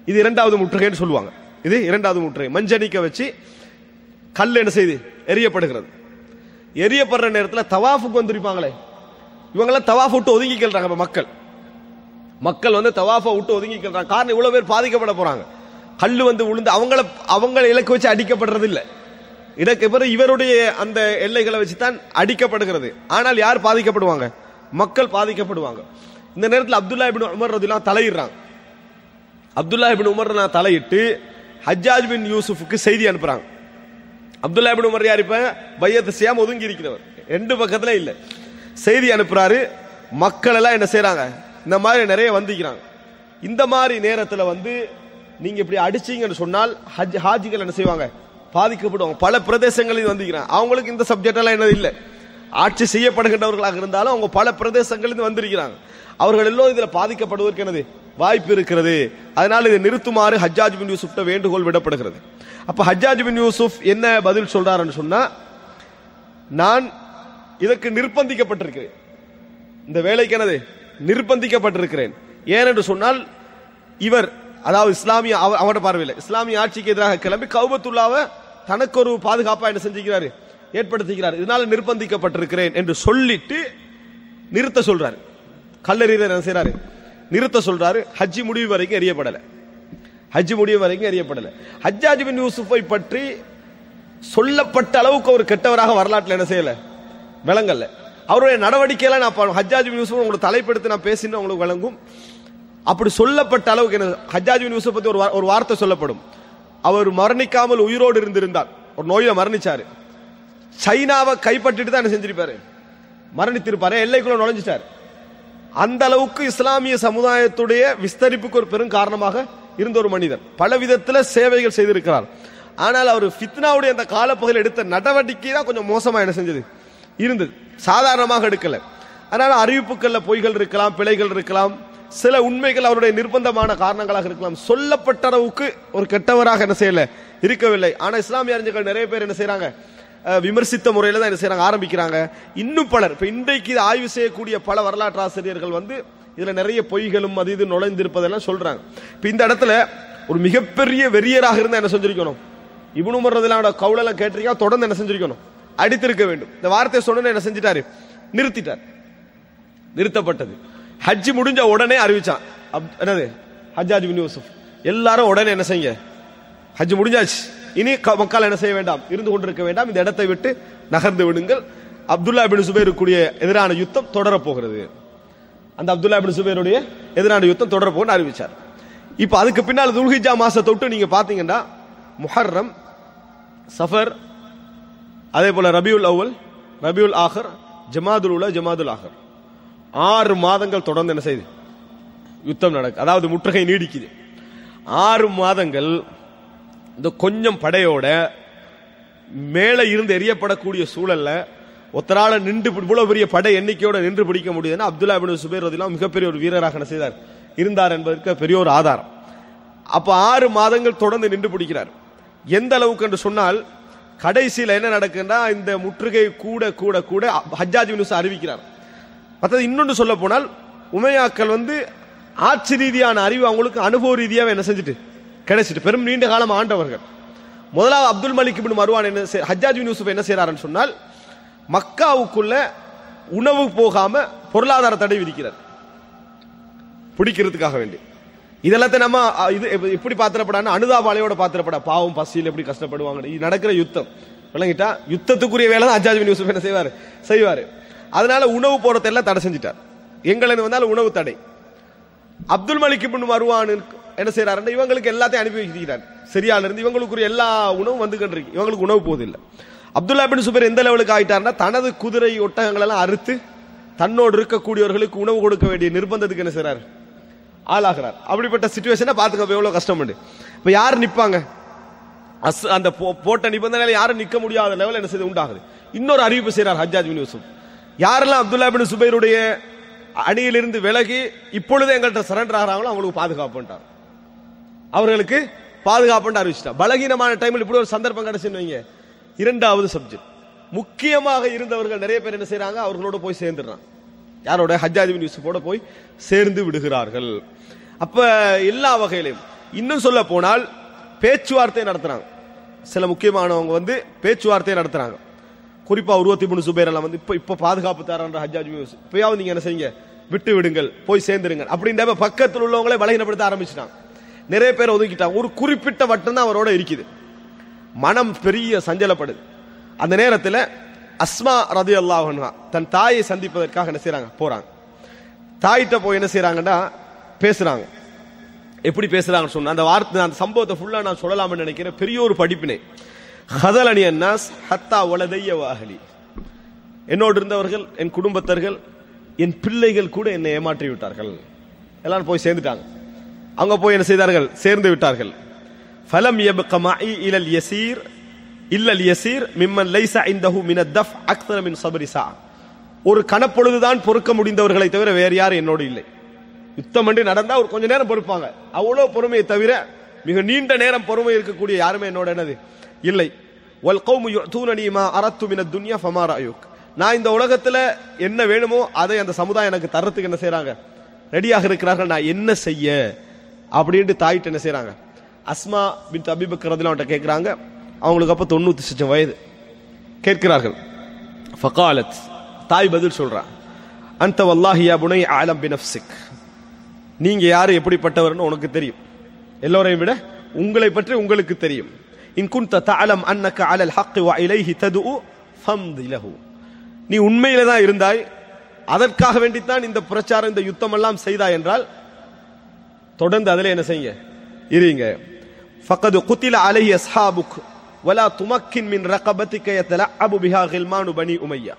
Speaker 1: இது இரண்டாவது முற்றுகைன்னு சொல்லுவாங்க இது இரண்டாவது முற்றுகை மஞ்சணிக்க வச்சு கல் என்ன செய்து எரியப்படுகிறது எரியப்படுற நேரத்தில் தவாஃபுக்கு வந்திருப்பாங்களே இவங்கெல்லாம் தவாஃப் விட்டு ஒதுங்கிக்கிறாங்க இப்ப மக்கள் மக்கள் வந்து தவாஃபை விட்டு ஒதுங்கிக்கிறாங்க காரணம் இவ்வளவு பேர் பாதிக்கப்பட போறாங்க கல்லு வந்து விழுந்து அவங்கள அவங்கள இலக்கு வச்சு அடிக்கப்படுறது இல்ல இதற்கு பிறகு இவருடைய அந்த எல்லைகளை வச்சு தான் அடிக்கப்படுகிறது ஆனால் யார் பாதிக்கப்படுவாங்க மக்கள் பாதிக்கப்படுவாங்க இந்த நேரத்தில் அப்துல்லா இபின் உமர் ரதிலாம் தலையிடுறாங்க அப்துல்லா இபின் உமர் நான் தலையிட்டு ஹஜ்ஜாஜ் பின் யூசுஃபுக்கு செய்தி அனுப்புறாங்க அப்துல்லா இபின் உமர் யார் இப்ப பையத்து செய்யாம ஒதுங்கி இருக்கிறவர் ரெண்டு பக்கத்துல இல்ல செய்தி அனுப்புறாரு மக்கள் எல்லாம் என்ன செய்றாங்க இந்த மாதிரி நிறைய வந்திக்கிறாங்க இந்த மாதிரி நேரத்துல வந்து நீங்க இப்படி அடிச்சீங்கன்னு சொன்னால் ஹஜ் ஹாஜிகள் என்ன செய்வாங்க பாதிக்கப்படுவாங்க பல பிரதேசங்களில் வந்திக்கிறாங்க அவங்களுக்கு இந்த சப்ஜெக்ட் எல்லாம் என்னது இல்லை ஆட்சி செய்யப்படுகின்றவர்களாக இருந்தாலும் அவங்க பல பிரதேசங்களில் வந்திருக்கிறாங்க அவர்கள் எல்லோரும் இதுல பாதிக்கப்படுவதற்கு என்னது வாய்ப்பு இருக்கிறது அதனால இதை நிறுத்துமாறு ஹஜ்ஜாஜ் பின் யூசுப்ட வேண்டுகோள் விடப்படுகிறது அப்ப ஹஜ்ஜாஜ் பின் யூசுப் என்ன பதில் சொல்றாருன்னு சொன்னா நான் இதற்கு நிர்பந்திக்கப்பட்டிருக்கிறேன் இந்த வேலைக்கு என்னது நிர்பந்திக்கப்பட்டிருக்கிறேன் ஏனென்று சொன்னால் இவர் அதாவது இஸ்லாமிய அவ- அவரோட பார்வையில் இஸ்லாமிய ஆட்சிக்கு எதிராக கிளம்பி கௌபத்துல்லாவை தனக்கு ஒரு பாதுகாப்பா என்ன செஞ்சுக்கிறாரு ஏற்படுத்திக்கிறார் இதனால நிர்பந்திக்கப்பட்டிருக்கிறேன் என்று சொல்லிட்டு நிறுத்த சொல்றாரு கல்லறியர் என்ன செய்றாரு நிறுத்த சொல்றாரு ஹஜ்ஜி முடிவு வரைக்கும் எரியப்படல ஹஜ்ஜி முடிவு வரைக்கும் எரியப்படல ஹஜ்ஜாஜ் பின் யூசுஃபை பற்றி சொல்லப்பட்ட அளவுக்கு ஒரு கெட்டவராக வரலாற்றில் என்ன செய்யல விளங்கல்ல அவருடைய நடவடிக்கையெல்லாம் நான் பா- ஹஜ்ஜாஜ் பின் யூசுப் உங்களுக்கு தலைப்படுத்தி நான் பேசினா உங்களுக்கு விளங்கும் அப்படி சொல்லப்பட்ட அளவுக்கு என்ன ஹஜ்ஜாஜ் பின் யூசுப் பத்தி ஒரு வா- ஒரு வார்த்தை சொல்லப்படும் அவர் மரணிக்காமல் உயிரோடு இருந்திருந்தார் ஒரு நோயில மரணிச்சாரு சைனாவை கைப்பற்றிட்டு தான் என்ன செஞ்சிருப்பாரு மரணித்திருப்பாரு எல்லைக்குள்ள நுழைஞ்சிட்டாரு அந்த அளவுக்கு இஸ்லாமிய சமுதாயத்துடைய விஸ்தரிப்புக்கு ஒரு பெரும் காரணமாக இருந்த ஒரு மனிதர் பல விதத்துல சேவைகள் செய்திருக்கிறார் ஆனால் அவர் ஃபித்னாவுடைய அந்த காலப்பகுதியில் எடுத்த நடவடிக்கை தான் கொஞ்சம் மோசமா என்ன செஞ்சது இருந்தது சாதாரணமாக எடுக்கல அதனால அறிவிப்புகள்ல பொய்கள் இருக்கலாம் பிழைகள் இருக்கலாம் சில உண்மைகள் அவருடைய நிர்பந்தமான காரணங்களாக இருக்கலாம் சொல்லப்பட்ட அளவுக்கு ஒரு கெட்டவராக என்ன செய்யல இருக்கவில்லை ஆனா இஸ்லாமிய அறிஞர்கள் நிறைய பேர் என்ன செய்றாங்க அஹ், விமர்சித்த முறையில தான் என்ன செய்றாங்க ஆரம்பிக்கிறாங்க இன்னும் பலர் இப்ப இன்றைக்கு இது ஆய்வு செய்யக்கூடிய பல வரலாற்று ஆசிரியர்கள் வந்து இதுல நிறைய பொய்களும் அது இது நுழைந்திருப்பதெல்லாம் சொல்றாங்க இப்ப இந்த இடத்துல ஒரு மிகப்பெரிய வெறியராக இருந்தா என்ன செஞ்சிருக்கணும் இவனு மறதிலான கவுளெல்லாம் கேட்டிருக்கா தொடர்ந்து என்ன செஞ்சிருக்கணும் அடித்திருக்க வேண்டும் இந்த வார்த்தையை சொன்ன என்ன செஞ்சிட்டாரு நிறுத்திட்டார் நிறுத்தப்பட்டது ஹஜ் முடிஞ்ச உடனே அறிவிச்சான் அப்- என்னது ஹஜ்ஜாஜ் பின் யூசுப் எல்லாரும் உடனே என்ன செய்யுங்க ஹஜ் முடிஞ்சாச்சு இனி க- மக்கள் என்ன செய்ய வேண்டாம் இருந்து கொண்டிருக்க வேண்டாம் இந்த இடத்தை விட்டு நகர்ந்து விடுங்கள் அப்துல்லா பின் சுபேருக்குரிய எதிரான யுத்தம் தொடரப் போகிறது அந்த அப்துல்லா பின் சுபேருடைய எதிரான யுத்தம் தொடர போன்னு அறிவிச்சார் இப்போ அதுக்கு பின்னால் துல்ஹிஜா மாசத்தை விட்டு நீங்க பாத்தீங்கன்னா முஹர்ரம் சஃபர் அதே போல ரபியுல் அவ்வல் ரபியுல் ஆஹர் ஜமாதுல் உல ஜமாதுல் ஆஹர் ஆறு மாதங்கள் தொடர்ந்து என்ன செய்யுது யுத்தம் நடக்கு அதாவது முற்றுகை நீடிக்குது ஆறு மாதங்கள் இந்த கொஞ்சம் படையோட மேலே இருந்து எரியப்படக்கூடிய சூழல்ல ஒத்தரால நின்று பி- இவ்வளவு பெரிய படை எண்ணிக்கையோட நின்று பிடிக்க முடியுதுன்னா அப்துல்லா பின் சுபேர் ரதிலாம் மிகப்பெரிய ஒரு வீரராக என்ன செய்தார் இருந்தார் என்பதற்கு பெரிய ஒரு ஆதாரம் அப்ப ஆறு மாதங்கள் தொடர்ந்து நின்று பிடிக்கிறார் எந்த அளவுக்கு என்று சொன்னால் கடைசியில் என்ன நடக்குன்னா இந்த முற்றுகை கூட கூட கூட ஹஜ்ஜாஜ் பின் யூசுப் அறிவிக்கிறார் மற்றது இன்னொன்று சொல்ல போனால் உமையாக்கள் வந்து ஆட்சி ரீதியான அறிவு அவங்களுக்கு அனுபவ ரீதியாக என்ன செஞ்சுட்டு கிடைச்சிட்டு பெரும் நீண்ட காலம் ஆண்டவர்கள் முதலாவது அப்துல் மலிக் இப்னு மர்வான் என்ன செய்- ஹஜ்ஜாஜ் பின் யூசுப் என்ன செய்யறாருன்னு சொன்னால் மக்காவுக்குள்ள உணவு போகாம பொருளாதார தடை விதிக்கிறார் பிடிக்கிறதுக்காக வேண்டி இதெல்லாத்தையும் நம்ம அ, இது எப்ப- எப்படி பாத்திரப்படான்னு அனுதாபாலையோட பாத்திரப்பட பாவம் பசியில் எப்படி கஷ்டப்படுவாங்க இது நடக்கிற யுத்தம் விளங்கிட்டா யுத்தத்துக்குரிய வேலை தான் அஜாஜ் பின் யூசுப் என்ன செய்வார் செய்வார் அதனால உணவு போறதை எல்லாம் தடை செஞ்சிட்டார் எங்களுக்கு வந்தாலும் உணவு தடை அப்துல் மலிக் இப்னு மருவான் என்ன செய்யறாருன்னா இவங்களுக்கு எல்லாத்தையும் அனுப்பி வைக்கிறார் சரியால இருந்து இவங்களுக்குரிய எல்லா உணவும் வந்து இருக்கு இவங்களுக்கு உணவு போகுது இல்ல அப்துல்லா பின் சுபேர் எந்த லெவலுக்கு ஆயிட்டாருன்னா தனது குதிரை ஒட்டகங்கள் எல்லாம் அறுத்து தன்னோடு இருக்கக்கூடியவர்களுக்கு உணவு கொடுக்க வேண்டிய நிர்பந்தத்துக்கு என்ன செய்றாரு ஆளாகிறார் அப்படிப்பட்ட சுச்சுவேஷனை பாத்துக்க எவ்வளவு கஷ்டம் உண்டு இப்ப யார் நிப்பாங்க அஸ் அந்த போ- போட்ட நிபந்தனையில யாரும் நிக்க முடியாத லெவல் என்ன செய்து உண்டாகுது இன்னொரு அறிவிப்பு செய்றார் ஹஜ்ஜாஜ் பின் யூசுப் யாரெல்லாம் அப்துல்லா பின் சுபைருடைய அணியிலிருந்து விலகி இப்பொழுது எங்கள்கிட்ட சரண்டர் ஆகிறாங்களோ அவங்களுக்கு பாதுகாப்புன்றார் அவர்களுக்கு பாதுகாப்புன்னு அறிவிச்சிட்டா பலகீனமான டைம்ல இப்படி ஒரு சந்தர்ப்பம் கிடைச்சுன்னு வைங்க இரண்டாவது சப்ஜெக்ட் முக்கியமாக இருந்தவர்கள் நிறைய பேர் என்ன செய்றாங்க அவர்களோட போய் சேர்ந்துடுறாங்க யாரோட ஹஜ்ஜாஜ் பின் யூசுஃபோட போய் சேர்ந்து விடுகிறார்கள் அப்ப எல்லா வகையிலும் இன்னும் சொல்ல போனால் பேச்சுவார்த்தை நடத்துறாங்க சில முக்கியமானவங்க வந்து பேச்சுவார்த்தை நடத்துறாங்க குறிப்பா உருவத்தி மூணு சுபேர் எல்லாம் வந்து இப்ப இப்ப பாதுகாப்பு தரன்ற ஹஜ்ஜாஜ் மியூஸ் இப்பயாவது நீங்க என்ன செய்யுங்க விட்டு விடுங்கள் போய் சேர்ந்துருங்க அப்படின்ற பக்கத்தில் உள்ளவங்களே பலகீனப்படுத்த ஆரம்பிச்சிட்டாங்க நிறைய பேர் ஒதுக்கிட்டாங்க ஒரு குறிப்பிட்ட வட்டம் தான் அவரோட இருக்குது மனம் பெரிய சஞ்சலப்படுது அந்த நேரத்தில் அஸ்மா ரதி அல்லாஹா தன் தாயை சந்திப்பதற்காக என்ன செய்றாங்க போறாங்க தாயிட்ட போய் என்ன செய்றாங்கன்னா பேசுறாங்க எப்படி பேசுறாங்கன்னு சொன்னா அந்த வார்த்தை அந்த சம்பவத்தை ஃபுல்லா நான் சொல்லலாம்னு நினைக்கிறேன் பெரிய ஒரு படிப்பினை ஹதலனி அன்னாஸ் ஹத்தா ஒலதைய வாஹலி என்னோடு இருந்தவர்கள் என் குடும்பத்தர்கள் என் பிள்ளைகள் கூட என்னை ஏமாற்றி விட்டார்கள் எல்லாரும் போய் சேர்ந்துட்டாங்க அவங்க போய் என்ன செய்தார்கள் சேர்ந்து விட்டார்கள் ஃபலம் யப்க மஇ இலல் யசீர் இல்லல் யசீர் மிம்மன் லைஸ இந்தஹு மின தஃப் அக்ஸர மின் சபரி சா ஒரு கணப்பொழுதுதான் பொறுக்க முடிந்தவர்களை தவிர வேறு யாரும் என்னோடு இல்லை யுத்தம் என்று நடந்தா ஒரு கொஞ்ச நேரம் பொறுப்பாங்க அவ்வளவு பொறுமையை தவிர மிக நீண்ட நேரம் பொறுமை இருக்கக்கூடிய யாருமே என்னோட என்னது இல்லை வல் கௌமு யுஅதூனனி மா அரத்து மின துன்யா ஃபமா ரஅயுக் நான் இந்த உலகத்துல என்ன வேணுமோ அதை அந்த சமுதாயம் எனக்கு தர்றதுக்கு என்ன செய்றாங்க ரெடியாக இருக்கிறார்கள் நான் என்ன செய்ய அப்படின்ட்டு தாயிட்டு என்ன செய்றாங்க அஸ்மா பின் அபிபக்கர் ரதிலாம் கேட்கிறாங்க அவங்களுக்கு அப்ப தொண்ணூத்தி சச்சம் வயது கேட்கிறார்கள் ஃபகாலத் தாய் பதில் சொல்றா அந்த வல்லாஹி யா புனை ஆலம் பினப்சிக் நீங்க யாரு எப்படிப்பட்டவர்னு உனக்கு தெரியும் எல்லோரையும் விட உங்களை பற்றி உங்களுக்கு தெரியும் இன் குன்த தஅலம் அன்னக அலல் ஹக் வ இலைஹி ததுஉ ஃபம்தி லஹு நீ உண்மையில தான் இருந்தாய் அதற்காக வேண்டித்தான் இந்த பிரச்சாரம் இந்த யுத்தம் எல்லாம் செய்தாய் என்றால் தொடர்ந்து அதில் என்ன செய்யுங்க இருங்க ஃபக்கது குத்தில அலைஹி அஸ்ஹாபுக் வலா துமக்கின் மின் ரகபத்திக்க யத்தலஅபு பிஹா கில்மானு பனி உமையா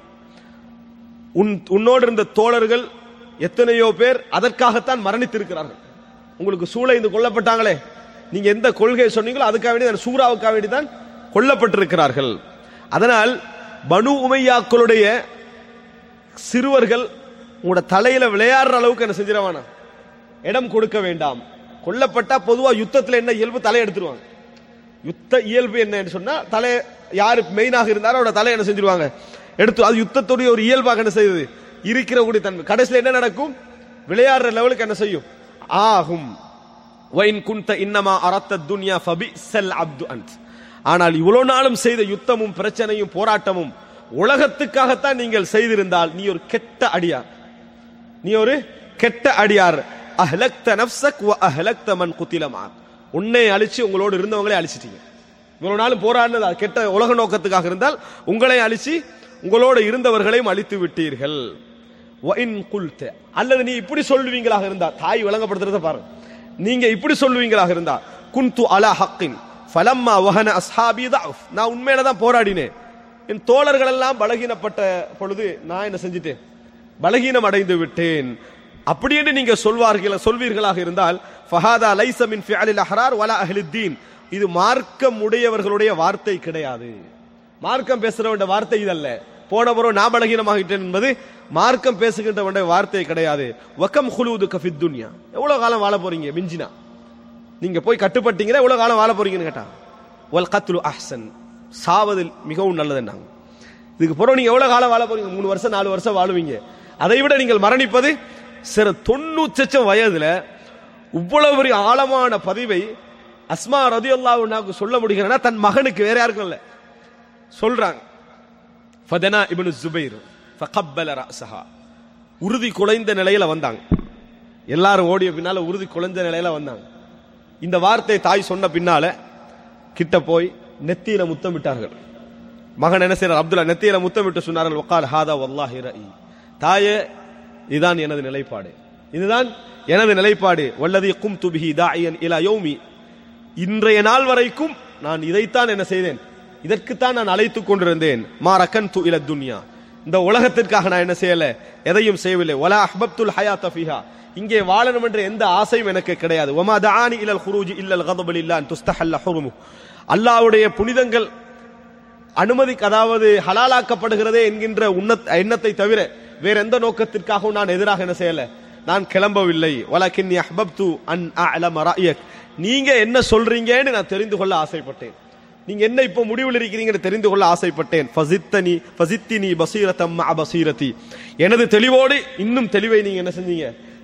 Speaker 1: உன் உன்னோடு இருந்த தோழர்கள் எத்தனையோ பேர் அதற்காகத்தான் மரணித்திருக்கிறார்கள் உங்களுக்கு சூளைந்து கொல்லப்பட்டாங்களே நீங்க எந்த கொள்கையை சொன்னீங்களோ அதுக்காக வேண்டி தான் சூறாவுக்காக வேண்டி தான் கொல்லப்பட்டிருக்கிறார்கள் அதனால் பனு உமையாக்களுடைய சிறுவர்கள் உங்களோட தலையில விளையாடுற அளவுக்கு என்ன செஞ்சிடவானா இடம் கொடுக்க வேண்டாம் கொல்லப்பட்டா பொதுவா யுத்தத்துல என்ன இயல்பு தலை எடுத்துருவாங்க யுத்த இயல்பு என்னன்னு சொன்னா தலை யாரு மெயினாக இருந்தாரோ அவரோட தலை என்ன செஞ்சிருவாங்க எடுத்து அது யுத்தத்துடைய ஒரு இயல்பாக என்ன செய்யுது இருக்கிற கூடிய தன்மை கடைசியில் என்ன நடக்கும் விளையாடுற லெவலுக்கு என்ன செய்யும் ஆகும் வைன் குந்த இன்னமா அரத்த துன்யா ஃபபி செல் அப்து அன்ட் ஆனால் இவ்வளவு நாளும் செய்த யுத்தமும் பிரச்சனையும் போராட்டமும் உலகத்துக்காகத்தான் நீங்கள் செய்திருந்தால் நீ ஒரு கெட்ட அடியார் நீ ஒரு கெட்ட அடியார் அஹ்லக்த நஃப்ஸக் வ அஹ்லக்த மன் குத்திலமா உன்னை அழிச்சு உங்களோடு இருந்தவங்களே அழிச்சிட்டீங்க இவ்வளவு நாளும் போராடினது அது கெட்ட உலக நோக்கத்துக்காக இருந்தால் உங்களை அழிச்சு உங்களோடு இருந்தவர்களையும் அழித்து விட்டீர்கள் வ இன் குல்த அல்லது நீ இப்படி சொல்லுவீங்களாக இருந்தா தாய் விளங்கப்படுத்துறத பாருங்க நீங்க இப்படி சொல்லுவீங்களாக இருந்தா குன்து அலா ஹக்கின் ஃபலம்மா வஹன அஸ்ஹாபி தஅஃப் நான் உண்மையில தான் போராடினேன் என் தோழர்கள் எல்லாம் பலகீனப்பட்ட பொழுது நான் என்ன செஞ்சிட்டேன் பலகீனம் அடைந்து விட்டேன் அப்படி என்று நீங்க சொல்வார்கள் சொல்வீர்களாக இருந்தால் ஃபஹாதா லைஸ மின் ஃபிஅலில் அஹ்ரார் வலா அஹ்லித்தீன் இது மார்க்கம் உடையவர்களுடைய வார்த்தை கிடையாது மார்க்கம் பேசுறவன் வார்த்தை இதல்ல போன புறம் நான் பலகீனமாகிட்டேன் என்பது மார்க்கம் பேசுகின்றவனுடைய வார்த்தை கிடையாது வக்கம் ஹுலூது கஃபித் துன்யா எவ்வளவு காலம் வாழ போறீங்க மிஞ்சினா நீங்க போய் கட்டுப்பட்டீங்கன்னா எவ்வளவு காலம் வாழ போறீங்கன்னு கேட்டா வல் கத்லு அஹ்சன் சாவதில் மிகவும் நல்லதுன்னாங்க இதுக்கு பிறகு நீங்க எவ்வளவு காலம் வாழ போறீங்க மூணு வருஷம் நாலு வருஷம் வாழுவீங்க அதை விட நீங்கள் மரணிப்பது சிற தொண்ணூற்றச்சம் வயதுல இவ்வளவு பெரிய ஆழமான பதிவை அஸ்மா ரதி அல்லாவுக்கு சொல்ல முடிகிறனா தன் மகனுக்கு வேற யாருக்கும் இல்ல சொல்றாங்க ஃபதனா இப்னு ஜுபைர் ஃபகப்பல ரஸஹா உறுதி குலைந்த நிலையில வந்தாங்க எல்லாரும் ஓடிய பின்னால உறுதி குலைந்த நிலையில வந்தாங்க இந்த வார்த்தை தாய் சொன்ன பின்னால கிட்ட போய் நெத்தியில முத்தமிட்டார்கள் மகன் என்ன செய்யறார் அப்துல்லா நெத்தியில முத்தமிட்டு சொன்னார்கள் வக்கால் ஹாதா வல்லாஹி ரஇ தாயே இதுதான் எனது நிலைப்பாடு இதுதான் எனது நிலைப்பாடு வல்லதி கும் துபிஹி தாயன் இலா யௌமி இன்றைய நாள் வரைக்கும் நான் இதைத்தான் என்ன செய்தேன் இதற்குத்தான் நான் அழைத்துக் கொண்டிருந்தேன் மா ரக்கன் து இல துன்யா இந்த உலகத்திற்காக நான் என்ன செய்யல எதையும் செய்யவில்லை வலா அஹ்பப்துல் ஹயாத் ஃபீஹா இங்கே வாழணும் என்ற எந்த ஆசையும் எனக்கு கிடையாது ஒமா தானி இலல் குரூஜி இல்லல் கதபல் இல்லான் துஸ்தஹல்ல ஹுருமு அல்லாஹ்வுடைய புனிதங்கள் அனுமதி அதாவது ஹலாலாக்கப்படுகிறதே என்கின்ற உன்னத் எண்ணத்தை தவிர வேற எந்த நோக்கத்திற்காகவும் நான் எதிராக என்ன செய்யல நான் கிளம்பவில்லை வலக்கின் அஹ்பப்து அன் அலம ரஅயக் நீங்க என்ன சொல்றீங்கன்னு நான் தெரிந்து கொள்ள ஆசைப்பட்டேன் நீங்க என்ன இப்போ முடிவில் இருக்கிறீங்கன்னு தெரிந்து கொள்ள ஆசைப்பட்டேன் ஃபசித்தனி ஃபசித்தினி பசீரத்தம் மஅ பசீரதி எனது தெளிவோடு இன்னும் தெளிவை நீங்க என்ன செஞ்சீங்க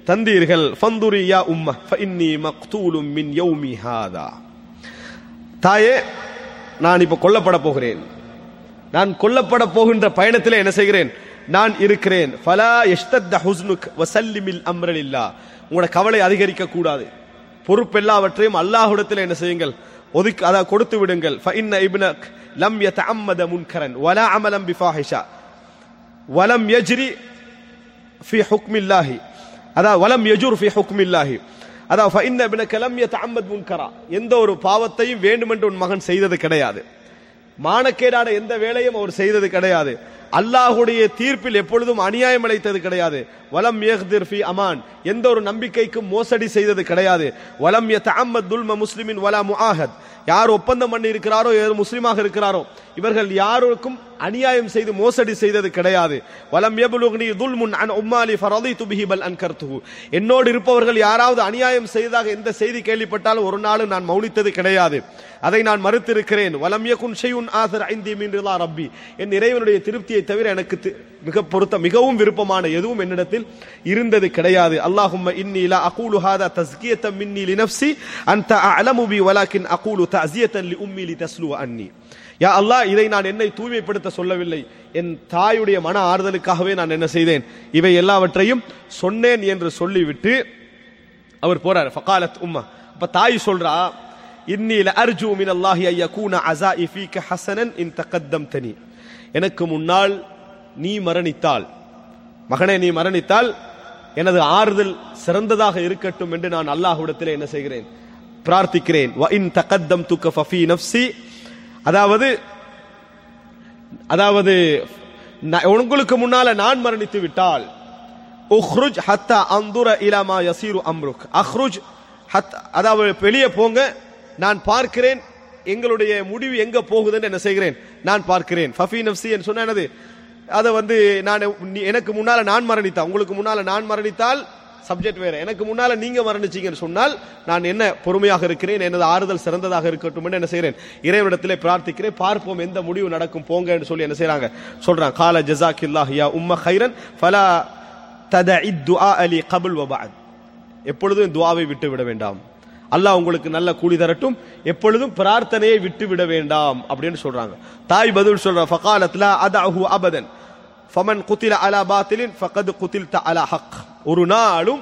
Speaker 1: தந்தீர்கள் ஃபந்துரி யா உம்ம ஃபஇன்னி மக்தூலும் மின் யௌமி ஹாதா தாயே நான் இப்ப கொல்லப்பட போகிறேன் நான் கொல்லப்பட போகின்ற பயணத்தில் என்ன செய்கிறேன் நான் இருக்கிறேன் ஃபலா யஷ்தத்த ஹுஸ்னுக் வசல்லிமில் அம்ரலில்லா உங்களோட கவலை அதிகரிக்க கூடாது பொறுப்பெல்லாவற்றையும் அல்லாஹ்விடத்தில் என்ன செய்யுங்கள் ஒதுக்கி அதை கொடுத்து விடுங்கள் ஃபஇன்ன இப்னக் லம் யதஅம்மத முன்கரன் வலா அமலம் பிஃபாஹிஷா வலம் யஜ்ரி ஃபி ஹுக்மில்லாஹி அதாவது வலம் யஜூர் ஃபி ஹுக்மில்லாஹி அதாவது ஃபஇன்ன இப்னக லம் யதஅம்மத் முன்கரா எந்த ஒரு பாவத்தையும் வேண்டுமென்று உன் மகன் செய்தது கிடையாது மானக்கேடான எந்த வேலையும் அவர் செய்தது கிடையாது அல்லாஹுடைய தீர்ப்பில் எப்பொழுதும் அநியாயம் அளித்தது கிடையாது வலம் யஹ்திர் ஃபி அமான் எந்த ஒரு நம்பிக்கைக்கும் மோசடி செய்தது கிடையாது வலம் யதஅம்மத் துல்ம முஸ்லிமின் வலா முஆஹத் யார் ஒப்பந்தம் பண்ணி இருக்கிறாரோ யார் முஸ்லிமாக இருக்கிறாரோ இவர்கள் யாருக்கும் அநியாயம் செய்து மோசடி செய்தது கிடையாது வலம் யபுலுக்னி துல்முன் அன் உம்மாலி ஃபரதிது பிஹி பல் அன்கர்துஹு என்னோடு இருப்பவர்கள் யாராவது அநியாயம் செய்ததாக எந்த செய்தி கேள்விப்பட்டாலும் ஒரு நாளும் நான் மௌனித்தது கிடையாது அதை நான் மறுத்திருக்கிறேன் வலம் யகுன் ஷையுன் ஆசர் ஐந்தி மின் ரிலா ரப்பி என் இறைவனுடைய திருப்தியை தவிர எனக்கு தி- மிக பொருத்த மிகவும் விருப்பமான எதுவும் என்னிடத்தில் இருந்தது கிடையாது அல்லாஹும்ம இன்னி லா அகூலு ஹாதா தஸ்கியத்தம் மின்னி லினஃப்சி அன்த அலமு பி வலாக்கின் அகூலு தஸியத்தன் லி உம்மி லி தஸ்லு அன்னி யா அல்லாஹ் இதை நான் என்னை தூய்மைப்படுத்த சொல்லவில்லை என் தாயுடைய மன ஆறுதலுக்காகவே நான் என்ன செய்தேன் இவை எல்லாவற்றையும் சொன்னேன் என்று சொல்லிவிட்டு அவர் போறார் ஃபகாலத் உம்மா அப்ப தாய் சொல்றா இன்னி லஅர்ஜு மின் அல்லாஹி ஐ யகூன அஸாஇ ஃபீக ஹஸனன் இன் தகத்தம்தனி எனக்கு முன்னால் நீ மரணித்தால் மகனே நீ மரணித்தால் எனது ஆறுதல் சிறந்ததாக இருக்கட்டும் என்று நான் அல்லாஹ்விடத்திலே என்ன செய்கிறேன் பிரார்த்திக்கிறேன் வ இன் தகத்தம் துக்க ஃபஃபி நஃப்சி அதாவது அதாவது ந- உங்களுக்கு முன்னால நான் மரணித்து விட்டால் உஹ்ருஜ் ஹத்தா அந்துர இலாமா யசீரு அம்ருக் அஹ்ருஜ் ஹத் அதாவது வெளியே போங்க நான் பார்க்கிறேன் எங்களுடைய முடிவு எங்க போகுதுன்னு என்ன செய்கிறேன் நான் பார்க்கிறேன் ஃபஃபி நஃப்சி என்று சொன்ன என்னது அதை வந்து நான் நீ- எனக்கு முன்னால நான் மரணித்தா உங்களுக்கு முன்னால நான் மரணித்தால் சப்ஜெக்ட் வேற எனக்கு முன்னால நீங்க மரணிச்சீங்கன்னு சொன்னால் நான் என்ன பொறுமையாக இருக்கிறேன் எனது ஆறுதல் சிறந்ததாக இருக்கட்டும் என்று என்ன செய்கிறேன் இறைவனிடத்திலே பிரார்த்திக்கிறேன் பார்ப்போம் எந்த முடிவு நடக்கும் போங்க என்று சொல்லி என்ன செய்றாங்க சொல்றாங்க கால ஜஸாக்கில்லாஹ் யா உம்ம ஹைரன் ஃபலா ததஇ துஆ அலி கபுல் வபாத் எப்பொழுதும் துஆவை விட்டு விட வேண்டாம் அல்லாஹ் உங்களுக்கு நல்ல கூலி தரட்டும் எப்பொழுதும் பிரார்த்தனையை விட்டு விட வேண்டாம் அப்படின்னு சொல்றாங்க தாய் பதில் சொல்ற ஃபகாலத்ல அதஹு அபதன் ஃபமன் குத்தில அலா பாத்திலின் ஃபகத் குத்தில்த அலா ஹக் ஒரு நாளும்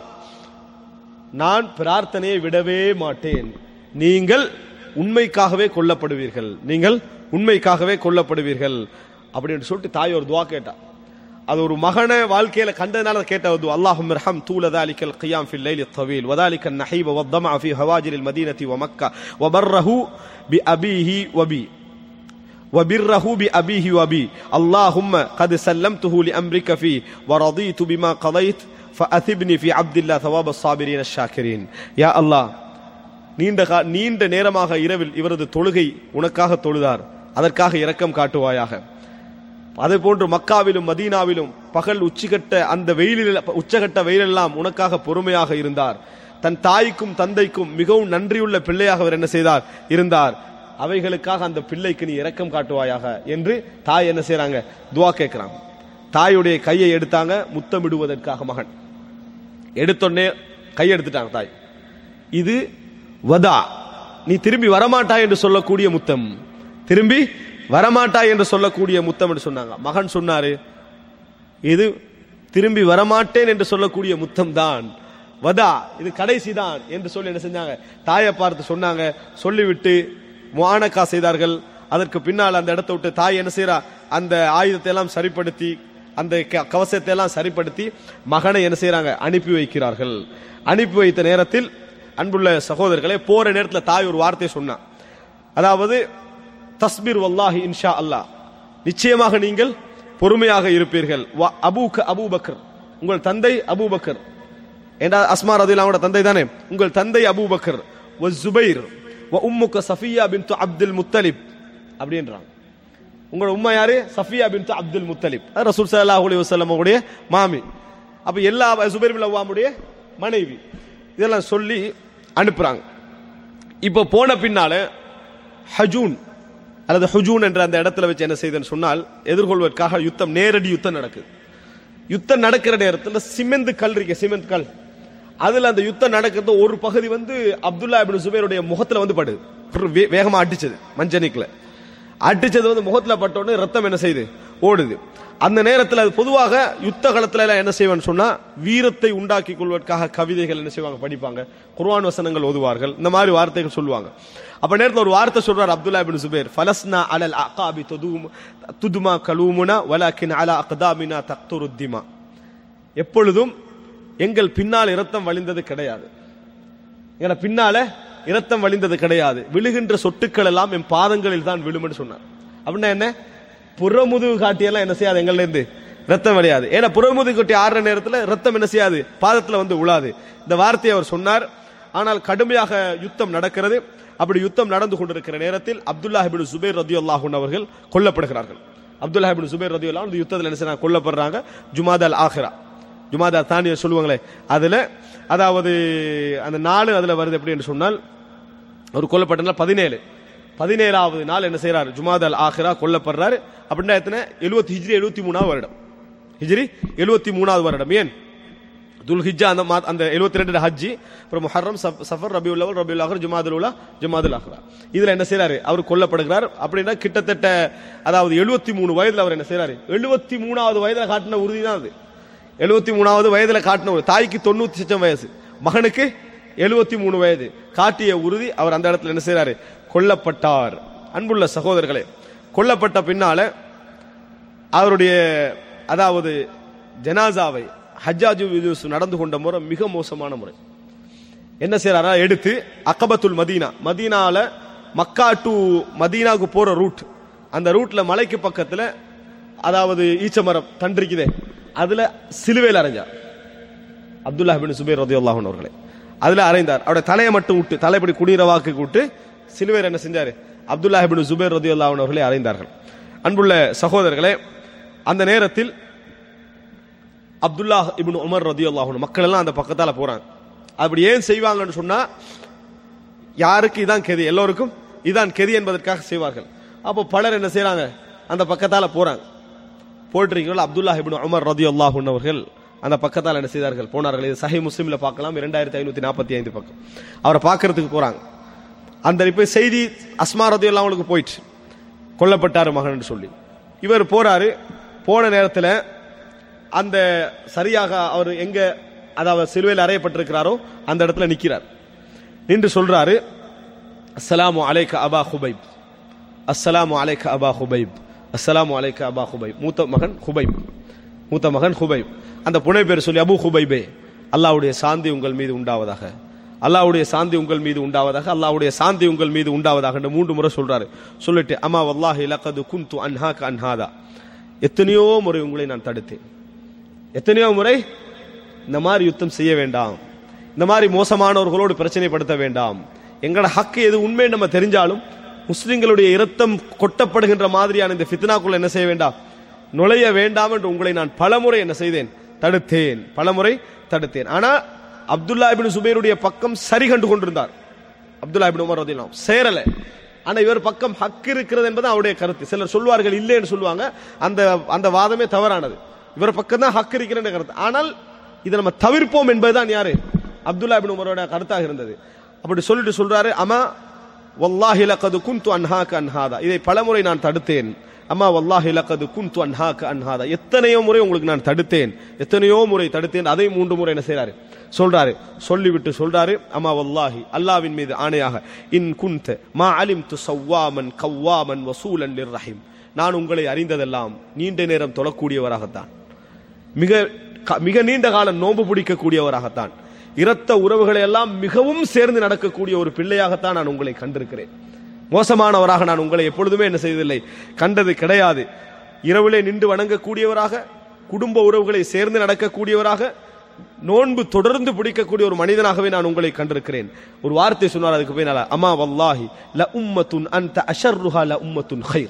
Speaker 1: நான் பிரார்த்தனையை விடவே மாட்டேன் நீங்கள் உண்மைக்காகவே கொல்லப்படுவீர்கள் நீங்கள் உண்மைக்காகவே கொல்லப்படுவீர்கள் அப்படின்னு சொல்லிட்டு தாய் ஒரு துவா கேட்டா அது ஒரு மகனை வாழ்க்கையில கண்டதுனால கேட்ட ஒரு துவா அல்லாஹும் ரஹம் தூல ذلك القيام في الليل الطويل وذلك النحيب والضمع في هواجر المدينة ومكة وبره بأبيه وبي وبره بأبيه وبي اللهم قد سلمته لأمرك فيه ورضيت بما قضيت فأثبني في عبد الله ثواب الصابرين الشاكرين يا الله நீண்ட கா- நீண்ட நேரமாக இரவில் இவரது தொழுகை உனக்காக தொழுதார் அதற்காக இரக்கம் காட்டுவாயாக அதே போன்று மக்காவிலும் மதீனாவிலும் பகல் உச்சிகட்ட அந்த வெயிலில் உச்சகட்ட வெயிலெல்லாம் உனக்காக பொறுமையாக இருந்தார் தன் தாய்க்கும் தந்தைக்கும் மிகவும் நன்றியுள்ள பிள்ளையாக அவர் என்ன செய்தார் இருந்தார் அவைகளுக்காக அந்த பிள்ளைக்கு நீ இரக்கம் காட்டுவாயாக என்று தாய் என்ன செய்றாங்க துவா கேட்கிறாங்க தாயுடைய கையை எடுத்தாங்க முத்தமிடுவதற்காக மகன் எடுத்தோடனே கை எடுத்துட்டாங்க தாய் இது வதா நீ திரும்பி வரமாட்டாய் என்று சொல்லக்கூடிய முத்தம் திரும்பி வரமாட்டாய் என்று சொல்லக்கூடிய முத்தம் என்று சொன்னாங்க மகன் சொன்னாரு இது திரும்பி வரமாட்டேன் என்று சொல்லக்கூடிய முத்தம் தான் வதா இது கடைசி தான் என்று சொல்லி என்ன செஞ்சாங்க தாயை பார்த்து சொன்னாங்க சொல்லிவிட்டு முஆனக்கா செய்தார்கள் அதற்கு பின்னால் அந்த இடத்தை விட்டு தாய் என்ன செய்றா அந்த ஆயுதத்தை எல்லாம் சரிப்படுத்தி அந்த க- கவசத்தை எல்லாம் சரிப்படுத்தி மகனை என்ன செய்றாங்க அனுப்பி வைக்கிறார்கள் அனுப்பி வைத்த நேரத்தில் அன்புள்ள சகோதரர்களே போற நேரத்தில் தாய் ஒரு வார்த்தை சொன்னான் அதாவது தஸ்பீர் வல்லாஹி இன்ஷா அல்லாஹ் நிச்சயமாக நீங்கள் பொறுமையாக இருப்பீர்கள் வ அபூக அபூபக்கர் உங்கள் தந்தை அபூபக்கர் என்றால் அஸ்மா ரதிலாவோட தந்தை தானே உங்கள் தந்தை அபூபக்கர் வ ஜுபைர் வ உம்முக சஃபியா பின்து அப்துல் முத்தலிப் அப்படின்றாங்க உங்களோட உம்மா யாரு சஃபியா பின்து அப்துல் முத்தலிப் அது ரசூல் ஸல்லல்லாஹு அலைஹி வஸல்லம் உடைய மாமி அப்ப எல்லா சுபைர் பின் அவ்வாமுடைய மனைவி இதெல்லாம் சொல்லி அனுப்புறாங்க இப்போ போன பின்னால ஹஜூன் அல்லது ஹுஜூன் என்ற அந்த இடத்துல வச்சு என்ன செய்தேன்னு சொன்னால் எதிர்கொள்வதற்காக யுத்தம் நேரடி யுத்தம் நடக்குது யுத்தம் நடக்கிற நேரத்தில் சிமெண்ட் கல் இருக்கு சிமெண்ட் கல் அதுல அந்த யுத்தம் நடக்கிறது ஒரு பகுதி வந்து அப்துல்லா இப்னு சுபைருடைய முகத்துல வந்து படுது அப்புறம் வே- வேகமா அடிச்சது மஞ்சனிக்குல அடிச்சது வந்து முகத்துல பட்ட உடனே ரத்தம் என்ன செய்யுது ஓடுது அந்த நேரத்துல அது பொதுவாக யுத்த காலத்துல எல்லாம் என்ன செய்வான்னு சொன்னா வீரத்தை உண்டாக்கி கொள்வதற்காக கவிதைகள் என்ன செய்வாங்க படிப்பாங்க குர்ஆன் வசனங்கள் ஓதுவார்கள் இந்த மாதிரி வார்த்தைகள் சொல்லுவாங்க அப்ப நேரத்துல ஒரு வார்த்தை சொல்றார் அப்துல்லா இப்னு சுபைர் ஃபலஸ்னா அலல் அகாபி துதும் துதுமா கலூமுனா வலாக்கின் அலா அக்தாமினா தக்துருத்திமா எப்பொழுதும் எங்கள் பின்னால் இரத்தம் வழிந்தது கிடையாது எங்களை பின்னால இரத்தம் வழிந்தது கிடையாது விழுகின்ற சொட்டுக்கள் எல்லாம் என் பாதங்களில் தான் விழும்னு சொன்னார் அப்படின்னா என்ன புறமுதுகு காட்டியெல்லாம் என்ன செய்யாது எங்கள்ல இருந்து ரத்தம் வழியாது ஏன்னா புறமுதுகு காட்டி ஆடுற நேரத்துல ரத்தம் என்ன செய்யாது பாதத்துல வந்து உழாது இந்த வார்த்தையை அவர் சொன்னார் ஆனால் கடுமையாக யுத்தம் நடக்கிறது அப்படி யுத்தம் நடந்து கொண்டிருக்கிற நேரத்தில் அப்துல்லா இப்னு சுபைர் ரதியுல்லாஹு அவர்கள் கொல்லப்படுகிறார்கள் அப்துல்லா இப்னு சுபைர் ரதியுல்லாஹ் இந்த யுத்தத்தில் என்ன செய்றாங்க கொல்லப்படுறாங்க ஜுமாதல் ஆஹிரா ஜுமாதா தானிய சொல்லுவாங்களே அதுல அதாவது அந்த நாலு அதுல வருது எப்படி என்று சொன்னால் அவர் கொல்லப்பட்ட நாள் பதினேழு பதினேழாவது நாள் என்ன செய்யறாரு ஜுமாதல் ஆஹிரா கொல்லப்படுறாரு அப்படின்னா எத்தனை எழுபத்தி ஹிஜ்ரி எழுபத்தி மூணாவது வருடம் ஹிஜ்ரி எழுபத்தி மூணாவது வருடம் ஏன் துல் ஹிஜ்ஜா அந்த மா- அந்த எழுபத்தி ரெண்டு ஹஜ்ஜி அப்புறம் முஹர்ரம் சஃப்- சஃபர் ரபியுல் அவல் ரபியுல் ஆஹர் ஜுமாதுல் உலா ஜுமாதுல் ஆஹ்ரா இதுல என்ன செய்றாரு அவர் கொல்லப்படுகிறார் அப்படின்னா கிட்டத்தட்ட அதாவது எழுபத்தி மூணு வயதுல அவர் என்ன செய்றாரு எழுபத்தி மூணாவது வயதுல காட்டின உறுதி தான் அது எழுபத்தி மூணாவது வயதுல காட்டின ஒரு தாய்க்கு தொண்ணூத்தி சச்சம் வயசு மகனுக்கு எழுபத்தி மூணு வயது காட்டிய உறுதி அவர் அந்த இடத்துல என்ன செய்றாரு கொல்லப்பட்டார் அன்புள்ள சகோதரர்களே கொல்லப்பட்ட பின்னால அவருடைய அதாவது ஜனாசாவை ஹஜ்ஜாஜு யூசுப் நடந்து கொண்ட முறை மிக மோசமான முறை என்ன செய்யறாரா எடுத்து அக்கபத்துல் மதீனா மதீனால மக்கா டு மதீனாவுக்கு போற ரூட் அந்த ரூட்ல மலைக்கு பக்கத்துல அதாவது ஈச்சமரம் தண்டிருக்குதே அதுல சிலுவையில் அரைஞ்சார் அப்துல்லா பின் சுபைர் ரதியுல்லாஹு அவர்களே அதுல அறைந்தார் அவருடைய தலையை மட்டும் விட்டு தலைப்படி குடிரவாக்கு விட்டு சிலுவையில் என்ன செஞ்சாரு அப்துல்லா பின் சுபைர் ரதியுல்லாஹு அவர்களே அறைந்தார்கள் அன்புள்ள சகோதரர்களே அந்த நேரத்தில் அப்துல்லா இப்னு உமர் ரதியுல்லாஹு மக்கள் எல்லாம் அந்த பக்கத்தால போறாங்க அப்படி ஏன் செய்வாங்கன்னு சொன்னா யாருக்கு இதான் கெதி எல்லோருக்கும் இதான் கெதி என்பதற்காக செய்வார்கள் அப்போ பலர் என்ன செய்றாங்க அந்த பக்கத்தால போறாங்க போட்டிருக்கீர்கள் அப்துல்லா இப்னு உமர் ரதியுல்லாஹு அவர்கள் அந்த பக்கத்தால் என்ன செய்தார்கள் போனார்கள் இது சஹி முஸ்லிம்ல பார்க்கலாம் இரண்டாயிரத்தி ஐநூத்தி நாற்பத்தி ஐந்து பக்கம் அவரை பார்க்கறதுக்கு போறாங்க அந்த இப்ப செய்தி அஸ்மா ரதியுல்லா அவங்களுக்கு போயிடுச்சு கொல்லப்பட்டாரு மகன் சொல்லி இவர் போறாரு போன நேரத்தில் அந்த சரியாக அவர் எங்க அதாவது சிலுவையில் அறையப்பட்டிருக்கிறாரோ அந்த இடத்துல நிக்கிறார் நின்று சொல்றாரு அஸ்ஸலாமு அலைக்க அபா ஹுபைப் அஸ்ஸலாமு அலைக்க அபா ஹுபைப் அஸ்ஸலாமு அலைக்க அபா ஹுபைப் மூத்த மகன் ஹுபைப் மூத்த மகன் ஹுபைப் அந்த புனை பேர் சொல்லி அபு ஹுபைபே அல்லாஹ்வுடைய சாந்தி உங்கள் மீது உண்டாவதாக அல்லாஹ்வுடைய சாந்தி உங்கள் மீது உண்டாவதாக அல்லாஹ்வுடைய சாந்தி உங்கள் மீது உண்டாவதாக என்று மூன்று முறை சொல்றாரு சொல்லிட்டு அம்மா வல்லாஹி லக்கது குந்து அன்ஹாக அன்ஹாதா எத்தனையோ முறை உங்களை நான் தடுத்தேன் எத்தனையோ முறை இந்த மாதிரி யுத்தம் செய்ய வேண்டாம் இந்த மாதிரி மோசமானவர்களோடு பிரச்சனைப்படுத்த வேண்டாம் எங்களோட ஹக்கு எது உண்மை நம்ம தெரிஞ்சாலும் முஸ்லிம்களுடைய இரத்தம் கொட்டப்படுகின்ற மாதிரியான இந்த ஃபித்னாக்குள்ள என்ன செய்ய வேண்டாம் நுழைய வேண்டாம் என்று உங்களை நான் பலமுறை என்ன செய்தேன் தடுத்தேன் பலமுறை தடுத்தேன் ஆனா அப்துல்லா இபின் சுபைருடைய பக்கம் சரி கண்டு கொண்டிருந்தார் அப்துல்லா இபின் உமர் ரதிலாம் சேரல ஆனா இவர் பக்கம் ஹக் இருக்கிறது என்பது அவருடைய கருத்து சிலர் சொல்வார்கள் இல்லைன்னு சொல்லுவாங்க அந்த அந்த வாதமே தவறானது இவர் பக்கம் தான் ஹக் இருக்கிற கருத்து ஆனால் இதை நம்ம தவிர்ப்போம் என்பதுதான் யாரு அப்துல்லா இபின் உமரோட கருத்தாக இருந்தது அப்படி சொல்லிட்டு சொல்றாரு அம்மா வல்லாஹி லக்கது குந்து அன்ஹாக்க அன்ஹாதா இதை பலமுறை நான் தடுத்தேன் அம்மா வல்லாஹி லக்கது குந்து அன்ஹாக்க அன்ஹாதா எத்தனையோ முறை உங்களுக்கு நான் தடுத்தேன் எத்தனையோ முறை தடுத்தேன் அதை மூன்று முறை என்ன செய்றாரு சொல்றாரு சொல்லிவிட்டு சொல்றாரு அம்மா வல்லாஹி அல்லாவின் மீது ஆணையாக இன் குந்த மா அலிம் து சவ்வாமன் கவ்வாமன் வசூலன் ரஹீம் நான் உங்களை அறிந்ததெல்லாம் நீண்ட நேரம் தொழக்கூடியவராகத்தான் மிக க- மிக நீண்ட காலம் நோன்பு பிடிக்கக்கூடியவராகத்தான் இரத்த உறவுகளை எல்லாம் மிகவும் சேர்ந்து நடக்கக்கூடிய ஒரு பிள்ளையாகத்தான் நான் உங்களை கண்டிருக்கிறேன் மோசமானவராக நான் உங்களை எப்பொழுதுமே என்ன செய்ததில்லை கண்டது கிடையாது இரவிலே நின்று வணங்கக்கூடியவராக குடும்ப உறவுகளை சேர்ந்து நடக்கக்கூடியவராக நோன்பு தொடர்ந்து பிடிக்கக்கூடிய ஒரு மனிதனாகவே நான் உங்களை கண்டிருக்கிறேன் ஒரு வார்த்தை சொன்னார் அதுக்கு போய் அம்மா வல்லாஹி ல உம்மத்துன் அந்த அஷர்ருஹா ல உம்மத்துன் ஹைர்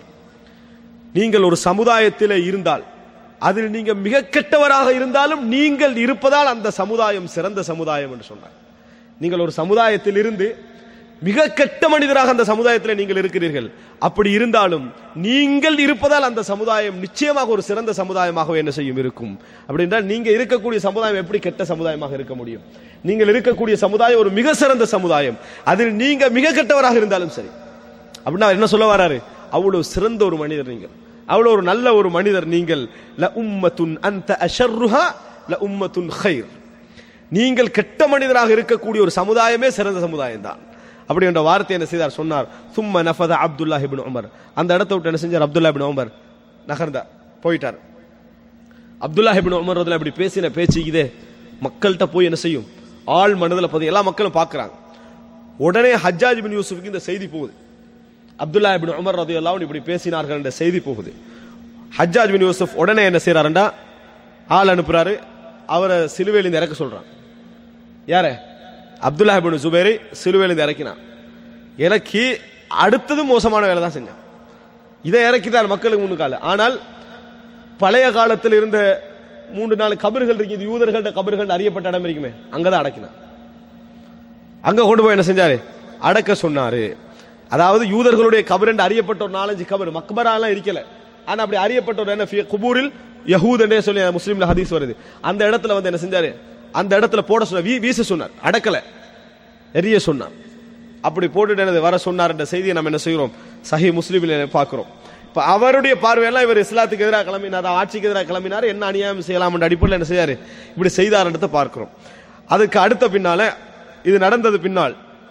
Speaker 1: நீங்கள் ஒரு சமுதாயத்திலே இருந்தால் அதில் நீங்க மிக கெட்டவராக இருந்தாலும் நீங்கள் இருப்பதால் அந்த சமுதாயம் சிறந்த சமுதாயம் என்று சொன்னார் நீங்கள் ஒரு சமுதாயத்தில் இருந்து மிக கெட்ட மனிதராக அந்த சமுதாயத்தில் நீங்கள் இருக்கிறீர்கள் அப்படி இருந்தாலும் நீங்கள் இருப்பதால் அந்த சமுதாயம் நிச்சயமாக ஒரு சிறந்த சமுதாயமாக என்ன செய்யும் இருக்கும் அப்படி என்றால் நீங்க இருக்கக்கூடிய சமுதாயம் எப்படி கெட்ட சமுதாயமாக இருக்க முடியும் நீங்கள் இருக்கக்கூடிய சமுதாயம் ஒரு மிக சிறந்த சமுதாயம் அதில் நீங்க மிக கெட்டவராக இருந்தாலும் சரி அப்படின்னா என்ன சொல்ல வராரு அவ்வளவு சிறந்த ஒரு மனிதர் நீங்கள் அவ்வளவு ஒரு நல்ல ஒரு மனிதர் நீங்கள் ல உம்மத்துன் அந்த அஷர்ருஹா ல உம்மத்துன் ஹைர் நீங்கள் கெட்ட மனிதராக இருக்கக்கூடிய ஒரு சமுதாயமே சிறந்த சமுதாயம் தான் அப்படி என்ற வார்த்தை என்ன செய்தார் சொன்னார் சும்ம நஃபத அப்துல்லா இபின் உமர் அந்த இடத்த விட்டு என்ன செஞ்சார் அப்துல்லா இபின் உமர் நகர்ந்தார் போயிட்டார் அப்துல்லா இபின் உமர் அதுல அப்படி பேசின பேச்சு இதே மக்கள்கிட்ட போய் என்ன செய்யும் ஆள் மனதில் பதிவு எல்லா மக்களும் பார்க்கறாங்க உடனே ஹஜ்ஜாஜ் பின் யூசுஃபுக்கு இந்த செய்தி போகுது அப்துல்லா இபின் உமர் ரதி எல்லாம் இப்படி பேசினார்கள் என்ற செய்தி போகுது ஹஜ்ஜாஜ் பின் யூசுப் உடனே என்ன செய்யறாருண்டா ஆள் அனுப்புறாரு அவரை சிலுவையிலிருந்து இறக்க சொல்றான் யார அப்துல்லா இபின் ஜுபேரை சிலுவையிலிருந்து இறக்கினான் இறக்கி அடுத்தது மோசமான வேலை தான் செஞ்சான் இதை இறக்கிட்டார் மக்களுக்கு முன்னுக்கால ஆனால் பழைய காலத்தில் இருந்த மூன்று நாலு கபர்கள் இருக்குது யூதர்கள்ட்ட கபர்கள் அறியப்பட்ட இடம் இருக்குமே அங்கதான் அடக்கினான் அங்க கொண்டு போய் என்ன செஞ்சாரு அடக்க சொன்னாரு அதாவது யூதர்களுடைய கபர் என்று அறியப்பட்ட ஒரு நாலஞ்சு கபர் மக்பராலாம் இருக்கல ஆனா அப்படி அறியப்பட்ட ஒரு என்ன ஃபி- குபூரில் யஹூத் என்றே சொல்லி முஸ்லீம்ல ஹதீஸ் வருது அந்த இடத்துல வந்து என்ன செஞ்சாரு அந்த இடத்துல போட சொன்ன வீ- வீச சொன்னார் அடக்கல எரிய சொன்னார் அப்படி போட்டுட்டு என்னது வர சொன்னார் என்ற செய்தியை நம்ம என்ன செய்கிறோம் சஹி முஸ்லீமில் பார்க்கிறோம் இப்ப அவருடைய பார்வையெல்லாம் இவர் இஸ்லாத்துக்கு எதிராக கிளம்பினார் ஆட்சிக்கு எதிராக கிளம்பினார் என்ன அநியாயம் செய்யலாம் என்ற அடிப்படையில் என்ன செய்யாரு இப்படி செய்தார்ன்றதை பார்க்கிறோம் அதுக்கு அடுத்த பின்னால இது நடந்தது பின்னால்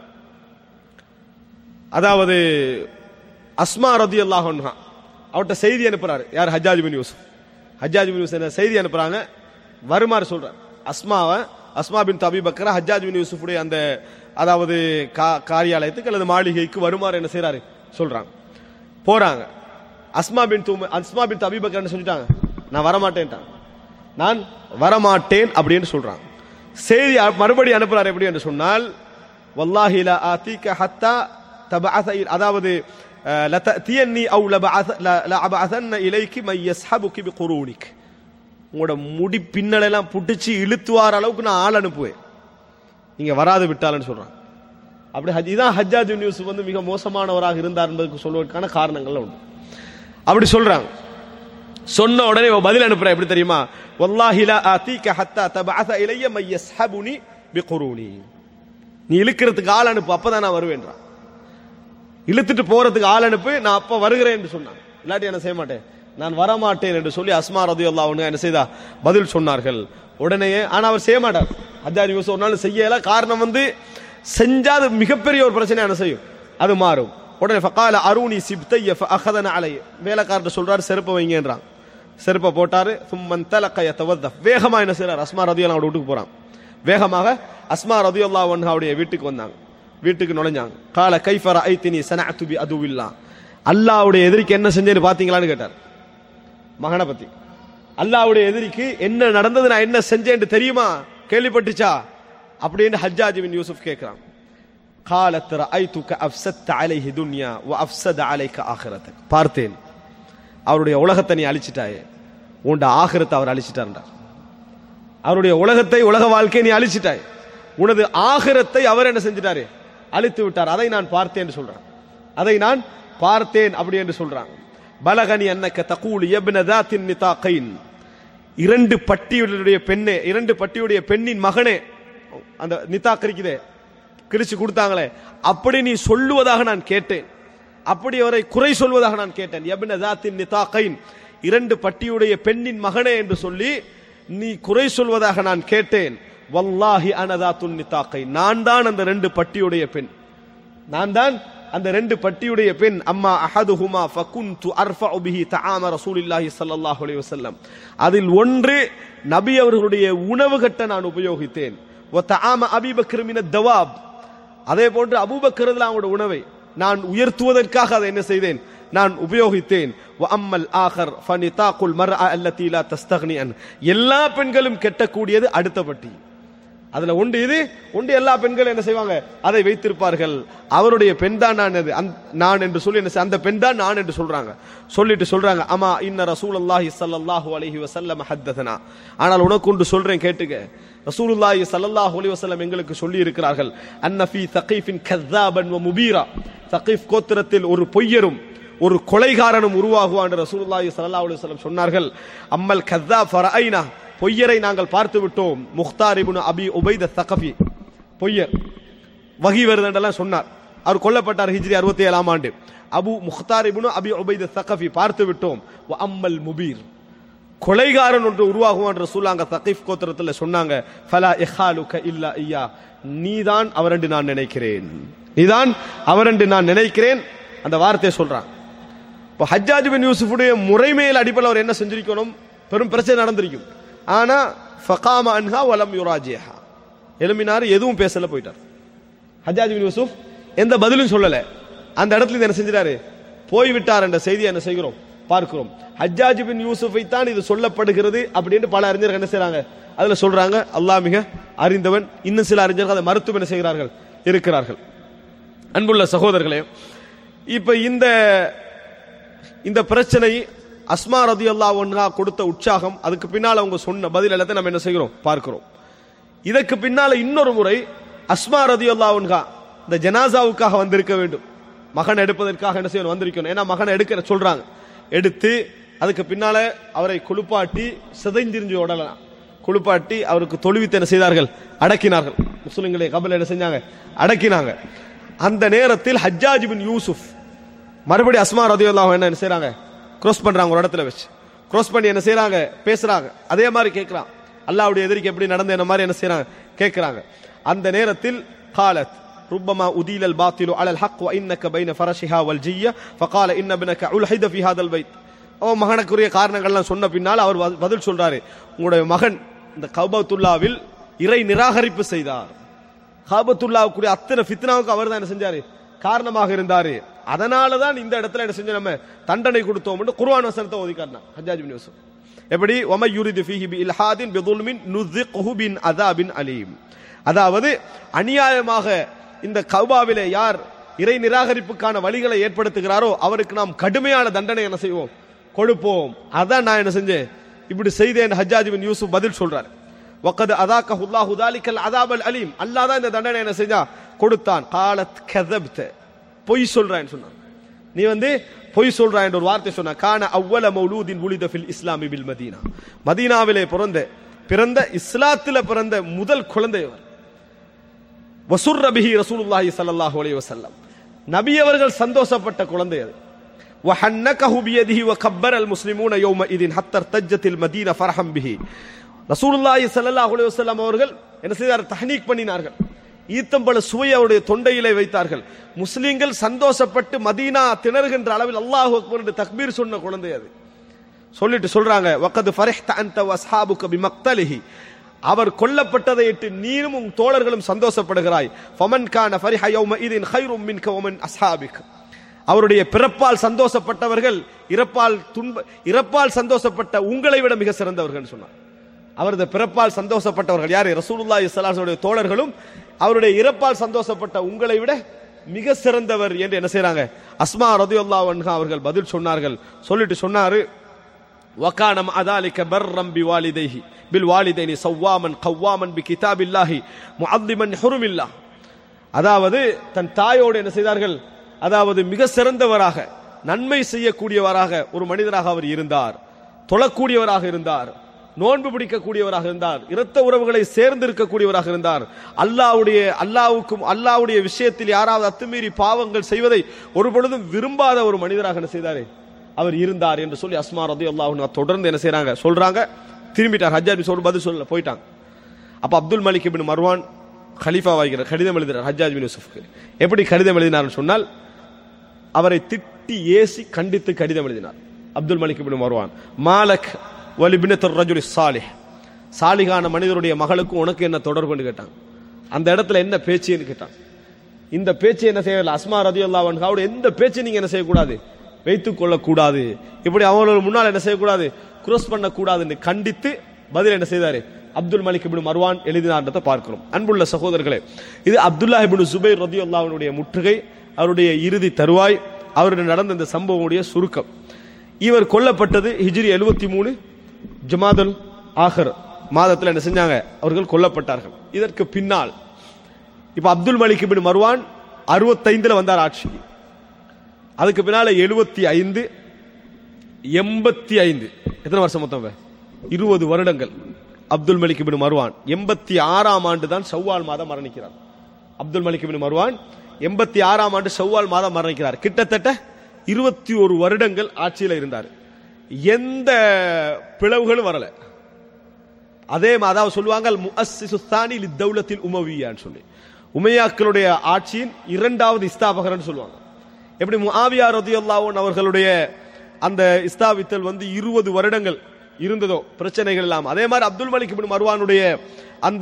Speaker 1: அதாவது அஸ்மா ரதி அல்லாஹ் அவர்கிட்ட செய்தி அனுப்புறாரு யார் ஹஜ்ஜாஜ் பின் யூசுப் ஹஜ்ஜாஜ் பின் யூசுப் என்ன செய்தி அனுப்புறாங்க வருமாறு சொல்றார் அஸ்மாவை அஸ்மா பின் தபி பக்கர ஹஜ்ஜாஜ் பின் யூசுஃபுடைய அந்த அதாவது கா- காரியாலயத்துக்கு அல்லது மாளிகைக்கு வருமாறு என்ன செய்றாரு சொல்றாங்க போறாங்க அஸ்மா பின் தூம் அஸ்மா பின் தபி பக்கர் என்ன சொல்லிட்டாங்க நான் வரமாட்டேன்ட்டாங்க நான் வரமாட்டேன் அப்படின்னு சொல்றாங்க செய்தி அ- மறுபடி அனுப்புறாரு எப்படி என்று சொன்னால் வல்லாஹி லா ஆதீக ஹத்தா தபஅஸ இல்- அதாவது அஹ், லதஅதியன்னி அவு லபஅஸ ல- லஅபஅஸன்ன இலைக்கி மை யஸ்ஹபுகி பிகுரூனிக் உங்களோட முடி பின்னலெல்லாம் புடிச்சு இழுத்துவார அளவுக்கு நான் ஆள் அனுப்புவேன் நீங்க வராது விட்டாலன்னு சொல்றான் அப்படி ஹஜ் இதான் ஹஜ்ஜாஜ் பின் யூசுப் வந்து மிக மோசமானவராக இருந்தார் என்பதற்கு சொல்வதற்கான காரணங்கள் உண்டு அப்படி சொல்றாங்க சொன்ன உடனே இவன் பதில் அனுப்புற எப்படி தெரியுமா வல்லாஹி லா ஆதீக ஹத்தா தபஅஸ இலைய மை யஸ்ஹபுனி பிகுரூனி நீ இழுக்கிறதுக்கு ஆள் அனுப்பு அப்பதான் நான் வருவேன்றான் இழுத்துட்டு போறதுக்கு ஆள் அனுப்பு நான் அப்ப வருகிறேன் என்று சொன்னான் இல்லாட்டி என்ன செய்ய மாட்டேன் நான் வரமாட்டேன் என்று சொல்லி அஸ்மா ரதி அல்லாஹ் என்ன செய்தா பதில் சொன்னார்கள் உடனே ஆனா அவர் செய்ய மாட்டார் ஹஜ்ஜாஜ் யூசுப் ஒரு நாள் செய்யல காரணம் வந்து செஞ்சா அது மிகப்பெரிய ஒரு பிரச்சனை என்ன செய்யும் அது மாறும் உடனே ஃபகால அருணி சிப்தைய அகதன அலை வேலைக்காரர் சொல்றாரு செருப்பை வைங்கன்றான் செருப்பை போட்டாரு சும்மன் தலக்கைய தவத்த வேகமா என்ன செய்றார் அஸ்மா ரதி அல்லாஹ் வீட்டுக்கு போறான் வேகமாக அஸ்மா ரதி அல்லாஹ் வீட்டுக்கு வந்தாங்க வீட்டுக்கு நுழைஞ்சாங்க கால கைஃபர ஐத்தினி சனஅத்து பி அதுவில்லா அல்லாஹ்வுடைய எதிரிக்கு என்ன செஞ்சேன்னு பாத்தீங்களான்னு கேட்டார் மகனை பத்தி அல்லாஹ்வுடைய எதிரிக்கு என்ன நடந்தது நான் என்ன செஞ்சேன்னு தெரியுமா கேள்விப்பட்டுச்சா அப்படின்னு ஹஜ்ஜாஜ் பின் யூசுப் கேட்கிறான் قالت رأيتك أفسدت عليه دنيا وأفسد عليك آخرتك பார்த்தேன் அவருடைய உலகத்தை நீ அழிச்சிட்டாயே உண்ட ஆகிரத்தை அவர் அழிச்சிட்டார்ன்றார் அவருடைய உலகத்தை உலக வாழ்க்கையை நீ அழிச்சிட்டாய் உனது ஆகிரத்தை அவர் என்ன செஞ்சிட்டாரு அழித்து விட்டார் அதை நான் பார்த்தேன் என்று சொல்றான் அதை நான் பார்த்தேன் அப்படி என்று சொல்றான் பலகனி அன்னக்க தகூல் எப்ன தாத்தின் நிதாக்கைன் இரண்டு பட்டியுடைய பெண்ணே இரண்டு பட்டியுடைய பெண்ணின் மகனே அந்த நிதாக் இருக்குதே கிழிச்சு கொடுத்தாங்களே அப்படி நீ சொல்லுவதாக நான் கேட்டேன் அப்படி அவரை குறை சொல்வதாக நான் கேட்டேன் எப்ன தாத்தின் நிதாக்கைன் இரண்டு பட்டியுடைய பெண்ணின் மகனே என்று சொல்லி நீ குறை சொல்வதாக நான் கேட்டேன் வல்லாஹி அனதாத்துன் நிதாக்கை நான் தான் அந்த ரெண்டு பட்டியுடைய பெண் நான் தான் அந்த ரெண்டு பட்டியுடைய பெண் அம்மா அஹதுஹுமா ஃபகுன்து அர்ஃபஉ பிஹி தஆம ரசூலில்லாஹி ஸல்லல்லாஹு அலைஹி வஸல்லம் அதில் ஒன்று நபி அவர்களுடைய உணவு கட்ட நான் உபயோகித்தேன் வ தஆம அபீபக்கர் மின தவாப் அதே போன்று அபூபக்கர்ல அவங்களோட உணவை நான் உயர்த்துவதற்காக அதை என்ன செய்தேன் நான் உபயோகித்தேன் வ அம்மல் ஆகர் ஃபனிதாக்குல் மர்அ அல்லதி லா தஸ்தக்னி அன் எல்லா பெண்களும் கெட்டக்கூடியது அடுத்த பட்டி அதுல ஒன்று இது ஒன்று எல்லா பெண்களும் என்ன செய்வாங்க அதை வைத்திருப்பார்கள் அவருடைய பெண் தான் நான் அது அந்த- நான் என்று சொல்லி என்ன செய்- அந்த பெண் தான் நான் என்று சொல்றாங்க சொல்லிட்டு சொல்றாங்க அம்மா இன்ன ரசூலுல்லாஹி ஸல்லல்லாஹு அலைஹி வஸல்லம் ஹத்ததனா ஆனால் உனக்கு ஒன்று சொல்றேன் கேட்டுக்க ரசூலுல்லாஹி ஸல்லல்லாஹு அலைஹி வஸல்லம் எங்களுக்கு சொல்லி இருக்கிறார்கள் அன்னஃபி தகீஃபின் கذாபன் வ முபீரா தகீஃப் கோத்திரத்தில் ஒரு பொய்யரும் ஒரு கொலைகாரனும் உருவாகுவான் என்று ரசூலுல்லாஹி ஸல்லல்லாஹு அலைஹி வஸல்லம் சொன்னார்கள் அம்மல் கذா ஃபரைனா பொய்யரை நாங்கள் பார்த்து விட்டோம் முக்தார் இப்னு அபி உபைத தகஃபி பொய்யர் வகி வருதென்றெல்லாம் சொன்னார் அவர் கொல்லப்பட்டார் ஹிஜ்ரி அறுபத்தி ஏழாம் ஆண்டு அபு முக்தார் இப்னு அபி உபைத தகஃபி பார்த்து விட்டோம் வ அம்மல் முபீர் கொலைகாரன் ஒன்று உருவாகுவான் என்று சொல்லாங்க தகீஃப் கோத்திரத்தில் சொன்னாங்க ஃபலா இஹாலுக இல்லா ஐயா நீதான் அவரண்டு நான் நினைக்கிறேன் நீதான் அவரண்டு நான் நினைக்கிறேன் அந்த வார்த்தையை சொல்றான் இப்போ ஹஜ்ஜாஜ் பின் யூசுஃபுடைய முறைமையில் அடிப்படையில் அவர் என்ன செஞ்சிருக்கணும் பெரும் பிரச்சனை நடந்திருக்கும் ஆனா ஃபகாம அன்ஹா வலம் யுராஜிஹா எழுமினார் எதுவும் பேசல போயிட்டார் ஹஜ்ஜாஜ் பின் யூசுப் எந்த பதிலும் சொல்லல அந்த இடத்துல இருந்து என்ன செஞ்சிட்டாரு போய்விட்டார் என்ற செய்தியை என்ன செய்கிறோம் பார்க்கிறோம் ஹஜ்ஜாஜ் பின் யூசுஃபை தான் இது சொல்லப்படுகிறது அப்படின்னு பல அறிஞர்கள் என்ன செய்றாங்க அதுல சொல்றாங்க அல்லாஹ் மிக அறிந்தவன் இன்னும் சில அறிஞர்கள் அதை மருத்துவம் என்ன செய்கிறார்கள் இருக்கிறார்கள் அன்புள்ள சகோதரர்களே இப்ப இந்த இந்த பிரச்சனை அஸ்மா ரதி அல்லா கொடுத்த உற்சாகம் அதுக்கு பின்னால் அவங்க சொன்ன பதில் எல்லாத்தையும் நம்ம என்ன செய்கிறோம் பார்க்கிறோம் இதற்கு பின்னால இன்னொரு முறை அஸ்மா ரதி அல்லா இந்த ஜனாசாவுக்காக வந்திருக்க வேண்டும் மகன் எடுப்பதற்காக என்ன செய்யணும் வந்திருக்கணும் ஏன்னா மகனை எடுக்க சொல்றாங்க எடுத்து அதுக்கு பின்னால அவரை குளிப்பாட்டி சிதைஞ்சிரிஞ்சு உடலாம் குளிப்பாட்டி அவருக்கு தொழுவித்து என்ன செய்தார்கள் அடக்கினார்கள் முஸ்லிம்களை கபல் என்ன செஞ்சாங்க அடக்கினாங்க அந்த நேரத்தில் ஹஜ்ஜாஜ் பின் யூசுப் மறுபடியும் அஸ்மா ரதியுல்லாஹ் என்ன செய்றாங்க க்ரோஸ் பண்றாங்க ஒரு இடத்துல வச்சு க்ரோஸ் பண்ணி என்ன செய்றாங்க பேசுறாங்க அதே மாதிரி கேட்கறான் அல்லாவுடைய எதிரிக்கு எப்படி நடந்த என்ன மாதிரி என்ன செய்றாங்க கேட்கறாங்க அந்த நேரத்தில் قالت ربما أديل الباطل على الحق وإنك بين فرشها والجية فقال إن ابنك ألحد في هذا البيت அவன் மகனுக்குரிய காரணங்கள்லாம் சொன்ன பின்னால் அவர் ப- பதில் சொல்றாரு உங்களுடைய மகன் இந்த கௌபத்துல்லாவில் இறை நிராகரிப்பு செய்தார் காபத்துல்லாவுக்குரிய அத்தனை ஃபித்னாவுக்கு அவர் தான் என்ன செஞ்சாரு காரணமாக இருந்தாரு அதனால தான் இந்த இடத்துல என்ன செஞ்சோம் நம்ம தண்டனை கொடுத்தோம் குர்ஆன் வசனத்தை ஒதுக்காருனா ஹஜ்ஜாஜ் பின் யூசுப் எப்படி ஒமை யூரிது ஃபீஹி பி இல்ஹாதின் பிதுல்மின் நுஸிக்ஹு பின் அதாபின் அலீம் அதாவது அநியாயமாக இந்த கௌபாவிலே யார் இறை நிராகரிப்புக்கான வழிகளை ஏற்படுத்துகிறாரோ அவருக்கு நாம் கடுமையான தண்டனை என்ன செய்வோம் கொடுப்போம் அதான் நான் என்ன செஞ்சேன் இப்படி செய்தேன் ஹஜ்ஜாஜ் பின் யூசுப் பதில் சொல்றாரு வக்கது அதாக்க ஹுல்லாஹு தாலிக்கல் அதாபல் அலீம் அல்லாஹ் தான் இந்த தண்டனை என்ன செஞ்சா கொடுத்தான் காலத் கதப்த பொய் சொல்றான்னு சொன்னான் நீ வந்து பொய் சொல்றாய் என்ற ஒரு வார்த்தை சொன்ன கான அவ்வல மௌலூதின் உலித ஃபில் இஸ்லாமி பில் மதீனா மதீனாவிலே பிறந்த பிறந்த இஸ்லாத்தில பிறந்த முதல் குழந்தை அவர் வசுர் ரபிஹி ரசூலுல்லாஹி ஸல்லல்லாஹு அலைஹி வஸல்லம் நபி அவர்கள் சந்தோஷப்பட்ட குழந்தை அது وحنكه بيده وكبر المسلمون يومئذ حتى ارتجت المدينه فرحا به ரசூலுல்லாஹி ஸல்லல்லாஹு அலைஹி வஸல்லம் அவர்கள் என்ன செய்தார் தஹ்னீக் பண்ணினார்கள் ஈத்தம்பழ சுவை அவருடைய தொண்டையிலே வைத்தார்கள் முஸ்லிம்கள் சந்தோஷப்பட்டு மதீனா திணறுகின்ற அளவில் அல்லாஹ் அக்பர் என்று தக்பீர் சொன்ன குழந்தை அது சொல்லிட்டு சொல்றாங்க வக்கது ஃபரிஹ்த அன்த வஸ்ஹாபுக பிமக்தலிஹி அவர் கொல்லப்பட்டதை இட்டு நீரும் உன் தோழர்களும் சந்தோஷப்படுகிறாய் ஃபமன் கான ஃபரிஹ யௌம இதின் ஹைரும் மின்க வமன் அஸ்ஹாபிக் அவருடைய பிறப்பால் சந்தோஷப்பட்டவர்கள் இறப்பால் துன்ப இறப்பால் சந்தோஷப்பட்ட உங்களை விட மிக சிறந்தவர்கள் சொன்னார் அவரது பிறப்பால் சந்தோஷப்பட்டவர்கள் யாரு ரசூலுல்லாஹி ஸல்லல்லாஹு அலைஹி தோழர்களும் அவருடைய இறப்பால் சந்தோஷப்பட்ட உங்களை விட மிக சிறந்தவர் என்று என்ன செய்றாங்க அஸ்மா ரதியுல்லாஹு அன்ஹா அவர்கள் பதில் சொன்னார்கள் சொல்லிட்டு சொன்னாரு وكان مع ذلك برا بوالديه بالوالدين صواما قواما بكتاب الله معظما حرم الله அதாவது தன் தாயோடு என்ன செய்தார்கள் அதாவது மிக சிறந்தவராக நன்மை செய்யக்கூடியவராக ஒரு மனிதராக அவர் இருந்தார் தொழக்கூடியவராக இருந்தார் நோன்பு பிடிக்கக்கூடியவராக இருந்தார் இரத்த உறவுகளை சேர்ந்து இருக்கக்கூடியவராக இருந்தார் அல்லாவுடைய அல்லாவுக்கும் அல்லாவுடைய விஷயத்தில் யாராவது அத்துமீறி பாவங்கள் செய்வதை ஒரு பொழுதும் விரும்பாத ஒரு மனிதராக என்ன செய்தாரு அவர் இருந்தார் என்று சொல்லி அஸ்மா ரதி அல்லாஹ் தொடர்ந்து என்ன செய்றாங்க சொல்றாங்க திரும்பிட்டார் ஹஜ்ஜாஜ் சொல்லு பதில் சொல்ல போயிட்டாங்க அப்ப அப்துல் மலிக் இப்னு மர்வான் கலீஃபா வாய்கிறார் கடிதம் எழுதுறார் ஹஜ்ஜாஜ் பின் யூசுஃப்க்கு எப்படி கடிதம் எழுதினார் சொன்னால் அவரை திட்டி ஏசி கண்டித்து கடிதம் எழுதினார் அப்துல் மலிக் இப்னு மர்வான் மாலக் வலிபினத்தர் ரஜுலி சாலிஹ் சாலிகான மனிதருடைய மகளுக்கும் உனக்கு என்ன தொடர்புன்னு கேட்டாங்க அந்த இடத்துல என்ன பேச்சுன்னு கேட்டாங்க இந்த பேச்சு என்ன செய்யல அஸ்மா ரதி அல்லாவுடைய எந்த பேச்சு நீங்க என்ன செய்யக்கூடாது வைத்துக் கொள்ளக்கூடாது இப்படி அவங்களுக்கு முன்னால் என்ன செய்யக்கூடாது குரோஸ் பண்ணக்கூடாதுன்னு கண்டித்து பதில் என்ன செய்தாரு அப்துல் மலிக் இப்னு மர்வான் எழுதினார்ன்றதை பார்க்கிறோம் அன்புள்ள சகோதரர்களே இது அப்துல்லா இப்னு சுபைர் ரதி அல்லாவுடைய முற்றுகை அவருடைய இறுதி தருவாய் அவருடைய நடந்த இந்த சம்பவமுடைய சுருக்கம் இவர் கொல்லப்பட்டது ஹிஜ்ரி எழுபத்தி மூணு ஜமாதல் ஆஹர் மாதத்தில் என்ன செஞ்சாங்க அவர்கள் கொல்லப்பட்டார்கள் இதற்கு பின்னால் இப்ப அப்துல் மலிக் இபின் மர்வான் அறுபத்தைந்துல வந்தார் ஆட்சிக்கு அதுக்கு பின்னால எழுபத்தி ஐந்து எண்பத்தி ஐந்து எத்தனை வருஷம் மொத்தம் இப்ப? இருபது வருடங்கள் அப்துல் மலிக் இபின் மர்வான் எண்பத்தி ஆறாம் ஆண்டு தான் ஷவ்வால் மாதம் மரணிக்கிறார் அப்துல் மலிக் இபின் மர்வான் எண்பத்தி ஆறாம் ஆண்டு ஷவ்வால் மாதம் மரணிக்கிறார் கிட்டத்தட்ட இருபத்தி ஒரு வருடங்கள் ஆட்சியில் இருந்தார் எந்த பிளவுகளும் வரல அதே மாதிரி சொல்லுவாங்க முஅஸ்ஸிசுஸ்தானி லித்தௌலத்தில் உமவியான்னு சொல்லி உமையாக்களுடைய ஆட்சியின் இரண்டாவது இஸ்தாபகர்னு சொல்லுவாங்க எப்படி முஆவியா ரதியல்லாஹு அவர்களுடைய அந்த இஸ்தாபித்தல் வந்து இருபது வருடங்கள் இருந்ததோ பிரச்சனைகள் இல்லாம அதே மாதிரி அப்துல் மலிக் இப்னு மர்வானுடைய அந்த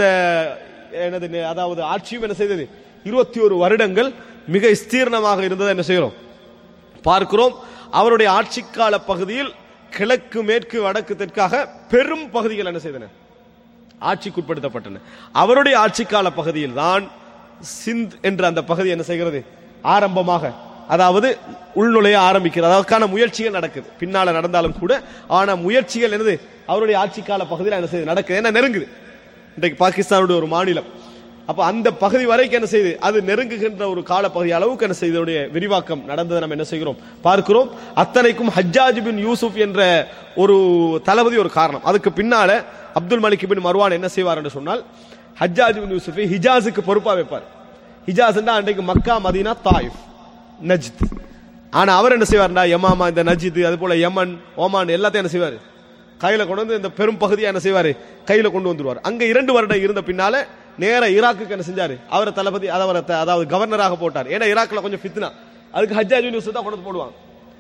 Speaker 1: எனது நே- அதாவது ஆட்சியும் என்ன செய்தது இருபத்தி ஒரு வருடங்கள் மிக விஸ்தீர்ணமாக இருந்ததை என்ன செய்கிறோம் பார்க்கிறோம் அவருடைய ஆட்சிக்கால பகுதியில் கிழக்கு மேற்கு வடக்கு தெற்காக பெரும் பகுதிகள் என்ன செய்தன ஆட்சிக்குட்படுத்தப்பட்டன அவருடைய ஆட்சிக்கால பகுதியில் தான் சிந்த் என்ற அந்த பகுதி என்ன செய்கிறது ஆரம்பமாக அதாவது உள்நுழைய ஆரம்பிக்கிறது அதற்கான முயற்சிகள் நடக்குது பின்னால நடந்தாலும் கூட ஆனா முயற்சிகள் என்னது அவருடைய ஆட்சிக்கால பகுதியில் என்ன செய்யுது நடக்குது என்ன நெருங்குது இன்றைக்கு பாகிஸ்தானுடைய ஒரு மாநிலம் அப்ப அந்த பகுதி வரைக்கும் என்ன செய்யுது அது நெருங்குகின்ற ஒரு காலப்பகுதி அளவுக்கு என்ன செய்து இதனுடைய விரிவாக்கம் நடந்ததை நம்ம என்ன செய்கிறோம் பார்க்கிறோம் அத்தனைக்கும் ஹஜ்ஜாஜ் பின் யூசுப் என்ற ஒரு தளபதி ஒரு காரணம் அதுக்கு பின்னால அப்துல் மலிக் பின் மர்வான் என்ன செய்வார் என்று சொன்னால் ஹஜ்ஜாஜ் பின் யூசுஃபை ஹிஜாஸுக்கு பொறுப்பா வைப்பார் ஹிஜாஸ் அன்றைக்கு மக்கா மதீனா தாயிஃப் நஜ்த் ஆனா அவர் என்ன செய்வார்னா யமாமா இந்த நஜித் அது போல யமன் ஓமான் எல்லாத்தையும் என்ன செய்வார் கையில கொண்டு வந்து இந்த பெரும் பகுதியை என்ன செய்வாரு கையில கொண்டு வந்துருவார் அங்க இரண்டு வருடம் இருந்த பின்னால நேர ஈராக்குக்கு என்ன செஞ்சாரு அவரை தளபதி அவரை த- அதாவது கவர்னராக போட்டார் ஏன்னா ஈராக்ல கொஞ்சம் ஃபித்னா அதுக்கு ஹஜ்ஜாஜ் நியூஸ் தான் கொண்டு வந்து போடுவாங்க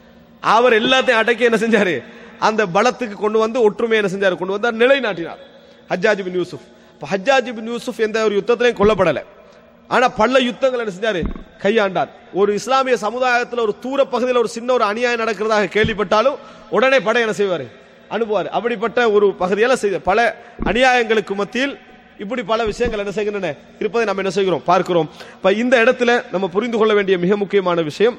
Speaker 1: அவர் எல்லாத்தையும் அடக்கி என்ன செஞ்சாரு அந்த பலத்துக்கு கொண்டு வந்து ஒற்றுமை என்ன செஞ்சாரு கொண்டு வந்து நிலைநாட்டினார் ஹஜ்ஜாஜ் பின் யூசுப் இப்ப ஹஜ்ஜாஜ் பின் யூசுப் எந்த ஒரு யுத்தத்திலையும் கொல்லப்படல ஆனா பல யுத்தங்கள் என்ன செஞ்சாரு கையாண்டார் ஒரு இஸ்லாமிய சமுதாயத்துல ஒரு தூர பகுதியில் ஒரு சின்ன ஒரு அநியாயம் நடக்கிறதாக கேள்விப்பட்டாலும் உடனே படை என்ன செய்வாரு அனுப்புவார் அப்படிப்பட்ட ஒரு பகுதியெல்லாம் செய்த பல அநியாயங்களுக்கு மத்தியில் இப்படி பல விஷயங்கள் என்ன செய்கின்றன இருப்பதை நம்ம என்ன செய்கிறோம் பார்க்கிறோம் இப்ப இந்த இடத்துல நம்ம புரிந்து கொள்ள வேண்டிய மிக முக்கியமான விஷயம்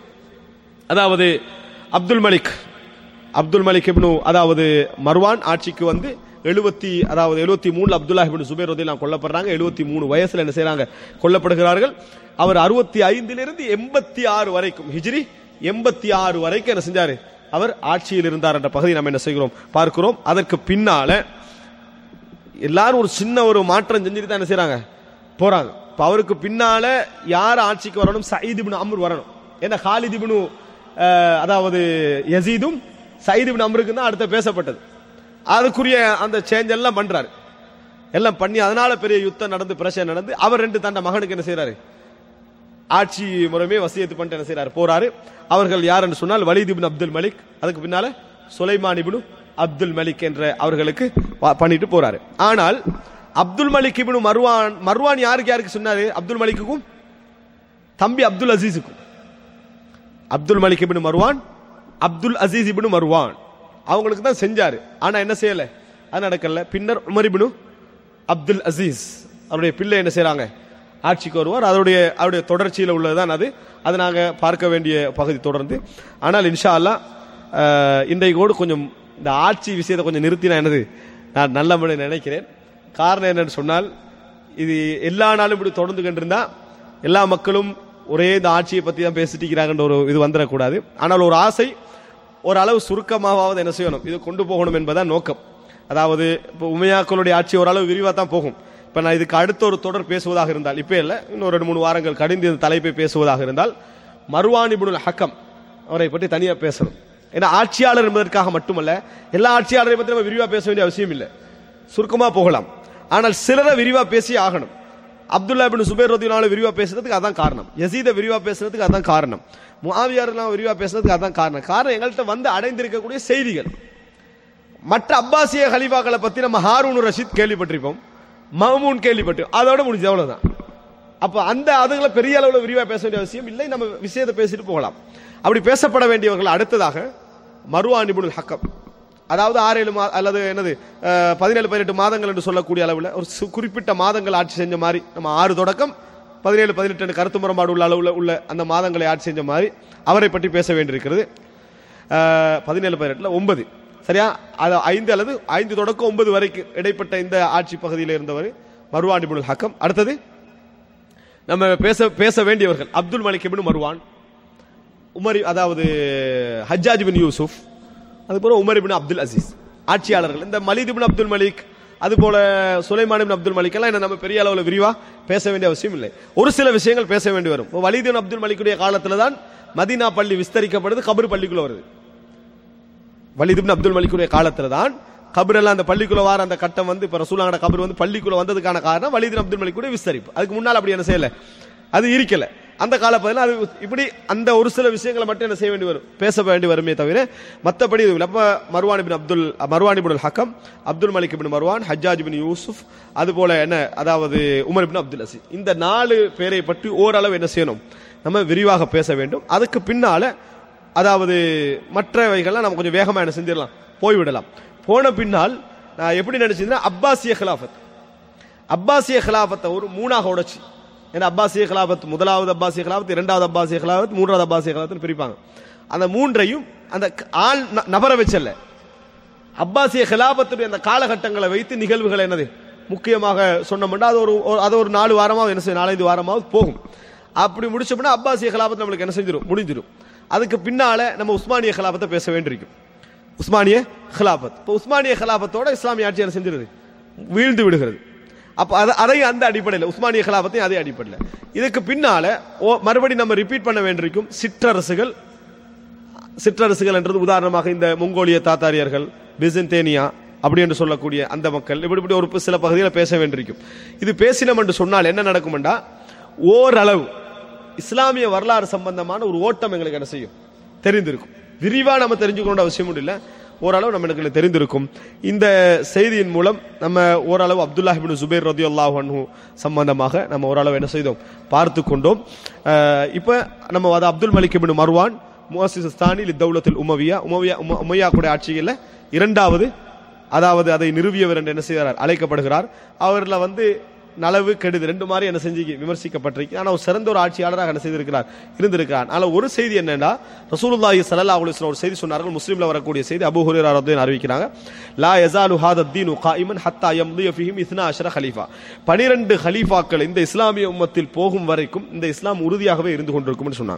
Speaker 1: அதாவது அப்துல் மலிக் அப்துல் மலிக் இப்னு அதாவது மர்வான் ஆட்சிக்கு வந்து எழுபத்தி அதாவது எழுபத்தி மூணுல அப்துல்லா இப்னு சுபேர் ரதியெல்லாம் கொல்லப்படுறாங்க எழுபத்தி மூணு வயசுல என்ன செய்றாங்க கொல்லப்படுகிறார்கள் அவர் அறுபத்தி ஐந்திலிருந்து எண்பத்தி ஆறு வரைக்கும் ஹிஜ்ரி எண்பத்தி ஆறு வரைக்கும் என்ன செஞ்சாரு அவர் ஆட்சியில் இருந்தார் என்ற பகுதி நம்ம என்ன செய்கிறோம் பார்க்கிறோம் அதற்கு பின்னால எல்லாரும் ஒரு சின்ன ஒரு மாற்றம் செஞ்சுட்டு தான் என்ன செய்றாங்க போறாங்க இப்ப அவருக்கு பின்னால யார் ஆட்சிக்கு வரணும் சயீத் இப்னு அம்ர் வரணும் ஏன்னா ஹாலித் இப்னு அஹ், அதாவது யசீதும் சயீத் இப்னு அம்ருக்கு தான் அடுத்த பேசப்பட்டது அதுக்குரிய அந்த சேஞ்ச் எல்லாம் பண்றாரு எல்லாம் பண்ணி அதனால பெரிய யுத்தம் நடந்து பிரச்சனை நடந்து அவர் ரெண்டு தண்ட மகனுக்கு என்ன செய்றாரு ஆட்சி முறைமே வசியத்து பண்ணிட்டு என்ன செய்றாரு போறாரு அவர்கள் யார் என்று சொன்னால் வலீத் இப்னு அப்துல் மலிக் அதுக்கு பின்னால சுலைமான் இப்னு அப்துல் மலிக் என்ற அவர்களுக்கு ப- பண்ணிட்டு போறாரு ஆனால் அப்துல் மலிக் இப்னு மர்வான் மர்வான் யாருக்கு யாருக்கு சொன்னாரு அப்துல் மலிக்குக்கும் தம்பி அப்துல் அசீஸுக்கும் அப்துல் மலிக் இப்னு மர்வான் அப்துல் அசீஸ் இப்னு மர்வான் அவங்களுக்கு தான் செஞ்சாரு ஆனா என்ன செய்யல அது நடக்கல பின்னர் உமர் இப்னு அப்துல் அசீஸ் அவருடைய பிள்ளை என்ன செய்றாங்க ஆட்சிக்கு வருவார் அதோடைய அவருடைய தொடர்ச்சியில் உள்ளதுதான் அது அது நாங்க பார்க்க வேண்டிய பகுதி தொடர்ந்து ஆனால் இன்ஷா அல்லாஹ் அஹ், இன்றைக்கோடு கொஞ்சம் இந்த ஆட்சி விஷயத்தை கொஞ்சம் நிறுத்தினா என்னது நான் நல்ல முறை நினைக்கிறேன் காரணம் என்னன்னு சொன்னால் இது எல்லா நாளும் இப்படி தொடர்ந்து கொண்டிருந்தா எல்லா மக்களும் ஒரே இந்த ஆட்சியை பத்தி தான் பேசிட்டு இருக்கிறாங்கன்ற ஒரு இது வந்துடக்கூடாது ஆனால் ஒரு ஆசை ஒரு அளவு சுருக்கமாவது என்ன செய்யணும் இது கொண்டு போகணும் என்பதான் நோக்கம் அதாவது இப்போ உமையாக்களுடைய ஆட்சி ஓரளவு விரிவாக தான் போகும் இப்போ நான் இதுக்கு அடுத்த ஒரு தொடர் பேசுவதாக இருந்தால் இப்போ இல்லை இன்னும் ரெண்டு மூணு வாரங்கள் கடிந்து இந்த தலைப்பை பேசுவதாக இருந்தால் மர்வான் இப்னுல் ஹக்கம் அவரை பற்றி தனியாக பேசணும் ஏன்னா ஆட்சியாளர் என்பதற்காக மட்டுமல்ல எல்லா ஆட்சியாளரை பற்றி நம்ம விரிவாக பேச வேண்டிய அவசியம் இல்லை சுருக்கமாக போகலாம் ஆனால் சிலரை விரிவாக பேசி ஆகணும் அப்துல்லா பின் சுபேர் ரதினால விரிவா பேசுறதுக்கு அதான் காரணம் யசீத விரிவா பேசுறதுக்கு அதான் காரணம் முஆவியாரெல்லாம் விரிவா பேசுறதுக்கு அதான் காரணம் காரணம் எங்கள்கிட்ட வந்து அடைந்திருக்கக்கூடிய செய்திகள் மற்ற அப்பாசிய ஹலீஃபாக்களை பத்தி நம்ம ஹாரூன் ரஷீத் கேள்விப்பட்டிருப்போம் மஹமூன் கேள்விப்பட்டு அதோட முடிஞ்சது அவ்வளவுதான் அப்ப அந்த அதுகளை பெரிய அளவுல விரிவா பேச வேண்டிய அவசியம் இல்லை நம்ம விஷயத்தை பேசிட்டு போகலாம் அப்படி பேசப்பட வேண்டியவர்கள் அடுத்ததாக மருவான் இப்னுல் ஹக்கம் அதாவது ஆறு ஏழு மா அல்லது என்னது அஹ், பதினேழு பதினெட்டு மாதங்கள் என்று சொல்லக்கூடிய அளவில் ஒரு சு- குறிப்பிட்ட மாதங்கள் ஆட்சி செஞ்ச மாதிரி நம்ம ஆறு தொடக்கம் பதினேழு பதினெட்டு கருத்து முரண்பாடு உள்ள அளவில் உள்ள அந்த மாதங்களை ஆட்சி செஞ்ச மாதிரி அவரை பற்றி பேச வேண்டியிருக்கிறது அஹ், பதினேழு பதினெட்டுல ஒன்பது சரியா அது ஐந்து அல்லது ஐந்து தொடக்கம் ஒன்பது வரைக்கும் இடைப்பட்ட இந்த ஆட்சி பகுதியில் இருந்தவர் மருவான் இப்னுல் ஹக்கம் அடுத்தது நம்ம பேச பேச வேண்டியவர்கள் Abdul Malik ibn Marwan Umar அதாவது ஹஜ்ஜாஜ் பின் யூசுப் அதுபோல உமர் இப்னு அப்துல் அசீஸ் ஆட்சியாளர்கள் இந்த மலித் இப்னு அப்துல் மலிக் அதுபோல சுலைமான் இப்னு அப்துல் மலிக் எல்லாம் என்ன நம்ம பெரிய அளவில் விரிவா பேச வேண்டிய அவசியம் இல்லை ஒரு சில விஷயங்கள் பேச வேண்டி வரும் இப்போ வலித் இப்னு அப்துல் மலிக்குடைய காலத்துல தான் மதீனா பள்ளி விஸ்தரிக்கப்படுது கபர் பள்ளிக்குள்ள வருது வலித் இப்னு அப்துல் மலிக்குடைய காலத்துல தான் கபர் எல்லாம் அந்த பள்ளிக்குள்ள வார அந்த கட்டம் வந்து இப்ப ரசூலாங்கட கபர் வந்து பள்ளிக்குள்ள வந்ததுக்கான காரணம் வலித் இப்னு அப்துல் மலிக்குடைய விஸ்தரிப்பு அதுக்கு முன்னால் அப்படி என்ன செய்யல அது இருக்கல அந்த காலப்பகுதியில் அது இப்படி அந்த ஒரு சில விஷயங்களை மட்டும் என்ன செய்ய வேண்டி வரும் பேச வேண்டி வருமே தவிர மற்றபடி இது இல்லை. அப்ப மர்வான் பின் அப்துல் மர்வான் இப்னு ஹக்கம் அப்துல் மலிக் பின் மர்வான் ஹஜ்ஜாஜ் பின் யூசுப் அது போல என்ன அதாவது உமர் பின் அப்துல் அசீஸ் இந்த நாலு பேரை பற்றி ஓரளவு என்ன செய்யணும் நம்ம விரிவாக பேச வேண்டும் அதுக்கு பின்னால அதாவது மற்றவைகள்லாம் நம்ம கொஞ்சம் வேகமா என்ன செஞ்சிடலாம் போய்விடலாம் போன பின்னால் நான் எப்படி நினைச்சதுன்னா அப்பாசிய கிலாஃபத் அப்பாசிய கிலாஃபத்தை ஒரு மூணாக உடைச்சு ஏன்னா அப்பாசிய கிலாபத் முதலாவது அப்பாசிய கிலாபத் இரண்டாவது அப்பாசிய கிலாபத் மூன்றாவது அப்பாசிய கிலாபத் பிரிப்பாங்க அந்த மூன்றையும் அந்த க- ஆள் ந- நபரை வச்சல்ல அப்பாசிய கிலாபத்துடைய அந்த காலகட்டங்களை வைத்து நிகழ்வுகள் என்னது முக்கியமாக சொன்னோம்னா அது ஒரு ஒரு- அது ஒரு நாலு வாரமாக என்ன செய்யும் நாலஞ்சு வாரமாவது போகும் அப்படி முடிச்சோம்னா அப்பாசிய கிலாபத் நம்மளுக்கு என்ன செஞ்சிடும் முடிஞ்சிடும் அதுக்கு பின்னால நம்ம உஸ்மானிய கிலாபத்தை பேச வேண்டியிருக்கும் உஸ்மானிய கிலாபத் இப்போ உஸ்மானிய கிலாபத்தோட இஸ்லாமிய ஆட்சி என்ன செஞ்சிருது வீழ்ந்து விடுகிறது அப்ப அது அதையும் அந்த அடிப்படையில் உஸ்மானிய கிலாபத்தையும் அதே அடிப்படையில் இதுக்கு பின்னால ஓ மறுபடி நம்ம ரிப்பீட் பண்ண வேண்டியிருக்கும் சிற்றரசுகள் சிற்றரசுகள் என்றது உதாரணமாக இந்த மங்கோலிய தாத்தாரியர்கள் பிசந்தேனியா அப்படி என்று சொல்லக்கூடிய அந்த மக்கள் இப்படி இப்படி ஒரு சில பகுதியில் பேச வேண்டியிருக்கும் இது பேசினோம் என்று சொன்னால் என்ன நடக்கும்டா ஓரளவு இஸ்லாமிய வரலாறு சம்பந்தமான ஒரு ஓட்டம் எங்களுக்கு என்ன செய்யும் தெரிந்திருக்கும் விரிவா நம்ம தெரிஞ்சுக்கணுன்ற அவசியம் இல்லை ஓரளவு நம்மளுக்கு தெரிந்திருக்கும் இந்த செய்தியின் மூலம் நம்ம ஓரளவு அப்துல்லாஹ் இப்னு சுபைர் ரதியுல்லாஹு அன்ஹு சம்பந்தமாக நம்ம ஓரளவு என்ன செய்தோம் பார்த்து கொண்டோம் அஹ், இப்ப நம்ம அது அப்துல் மலிக் இப்னு மர்வான் முஹசிஸ்தானி தௌலத்தில் உமவியா உமவியா உம- உமையா கூட ஆட்சியில் இரண்டாவது அதாவது அதை நிறுவியவர் என்று என்ன செய்கிறார் அழைக்கப்படுகிறார் அவர்ல வந்து நலவு கெடுது ரெண்டு மாதிரி என்ன செஞ்சு விமர்சிக்கப்பட்டிருக்கு ஆனால் சிறந்த ஒரு ஆட்சியாளராக என்ன செய்திருக்கிறார் இருந்திருக்கிறார் ஆனால் ஒரு செய்தி என்னன்னா ரசூலுல்லாஹி ஸல்லல்லாஹு அலைஹி வஸல்லம் ஒரு செய்தி சொன்னார்கள் முஸ்லிம்ல வரக்கூடிய செய்தி அபூ ஹுரைரா ரலியல்லாஹு அறிவிக்கிறாங்க லா யஸாலு ஹாதா தீனு காயிமன் ஹத்தா யம்தி ஃபீஹிம் இஸ்னா அஷர ஹலீஃபா 12 ஹலீஃபாக்கள் இந்த இஸ்லாமிய உம்மத்தில் போகும் வரைக்கும் இந்த இஸ்லாம் உறுதியாகவே இருந்து கொண்டிருக்கும்னு சொன்னாங்க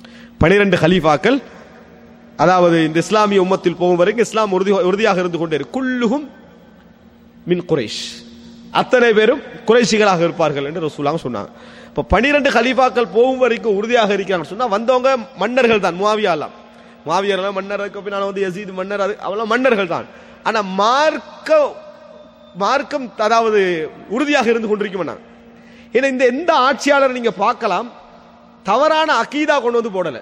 Speaker 1: 12 ஹலீஃபாக்கள் அதாவது இந்த இஸ்லாமிய உம்மத்தில் போகும் வரைக்கும் இஸ்லாம் உறுதி உறுதியாக இருந்து கொண்டே இருக்கு. குல்லுஹும் மின் குறைஷ் அத்தனை பேரும் குறைஷிகளாக இருப்பார்கள் என்று ரசூலாங்க சொன்னாங்க இப்ப பனிரெண்டு கலீஃபாக்கள் போகும் வரைக்கும் உறுதியாக இருக்கிறாங்க சொன்னா வந்தவங்க மன்னர்கள் தான் முவாவியாலாம் முவாவியர் மன்னர் அதுக்கு பின்னால வந்து யசீத் மன்னர் அது அவெல்லாம் மன்னர்கள் தான் ஆனா மார்க்க மார்க்கம் அதாவது உறுதியாக இருந்து கொண்டிருக்கும் ஏன்னா இந்த எந்த ஆட்சியாளர் நீங்க பார்க்கலாம் தவறான அகீதா கொண்டு வந்து போடல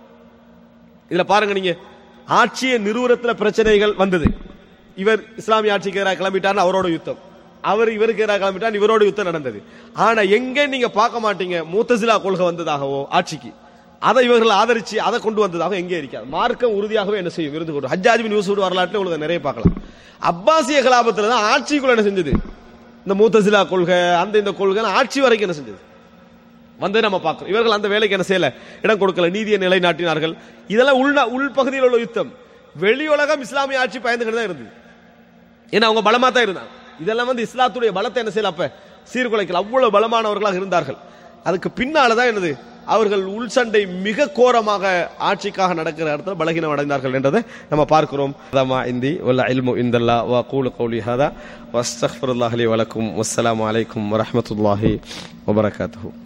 Speaker 1: இதுல பாருங்க நீங்க ஆட்சிய நிறுவனத்துல பிரச்சனைகள் வந்தது இவர் இஸ்லாமிய ஆட்சிக்கு எதிராக கிளம்பிட்டார் அவரோட யுத்தம் அவர் இவருக்கு எதிராக கிளம்பிட்டார் இவரோட யுத்தம் நடந்தது ஆனா எங்க நீங்க பார்க்க மாட்டீங்க மூத்தசிலா கொள்கை வந்ததாகவோ ஆட்சிக்கு அதை இவர்கள் ஆதரிச்சு அதை கொண்டு வந்ததாக எங்கே இருக்காது மார்க்கம் உறுதியாகவே என்ன செய்யும் இருந்து கொண்டு ஹஜ்ஜாஜ் பின் யூசுப் வரலாற்றில் உங்களுக்கு நிறைய பார்க்கலாம் அப்பாசிய கலாபத்துல தான் ஆட்சிக்குள்ள என்ன செஞ்சது இந்த மூத்தசிலா கொள்கை அந்த இந்த கொள்கை ஆட்சி வரைக்கும் என்ன செஞ்சது வந்து நம்ம பார்க்கிறோம் இவர்கள் அந்த வேலைக்கு என்ன செய்யல இடம் கொடுக்கல நீதியை நிலைநாட்டினார்கள் இதெல்லாம் உள் உள்பகுதியில் உள்ள யுத்தம் வெளியுலகம் இஸ்லாமிய ஆட்சி பயந்துகிட்டு தான் இருந்தது ஏன்னா அவங்க பலமா தான் இருந்தாங்க இதெல்லாம் வந்து இஸ்லாத்துடைய பலத்தை என்ன செய்யல அப்ப சீர்குலைக்கல அவ்வளவு பலமானவர்களாக இருந்தார்கள் அதுக்கு பின்னாலதான் என்னது அவர்கள் உள் சண்டை மிக கோரமாக ஆட்சிக்காக நடக்கிற இடத்துல பலகீனம் அடைந்தார்கள் என்றதை நம்ம பார்க்கிறோம் அதமா இந்தி வல்ல இல்மு இந்தல்லா வா கூலு கௌலி ஹதா வஸ்தக்ஃபிருல்லாஹி லி வலக்கும் வஸ்ஸலாமு அலைக்கும் வரஹ்மத்துல்லாஹி வபரகாத்துஹு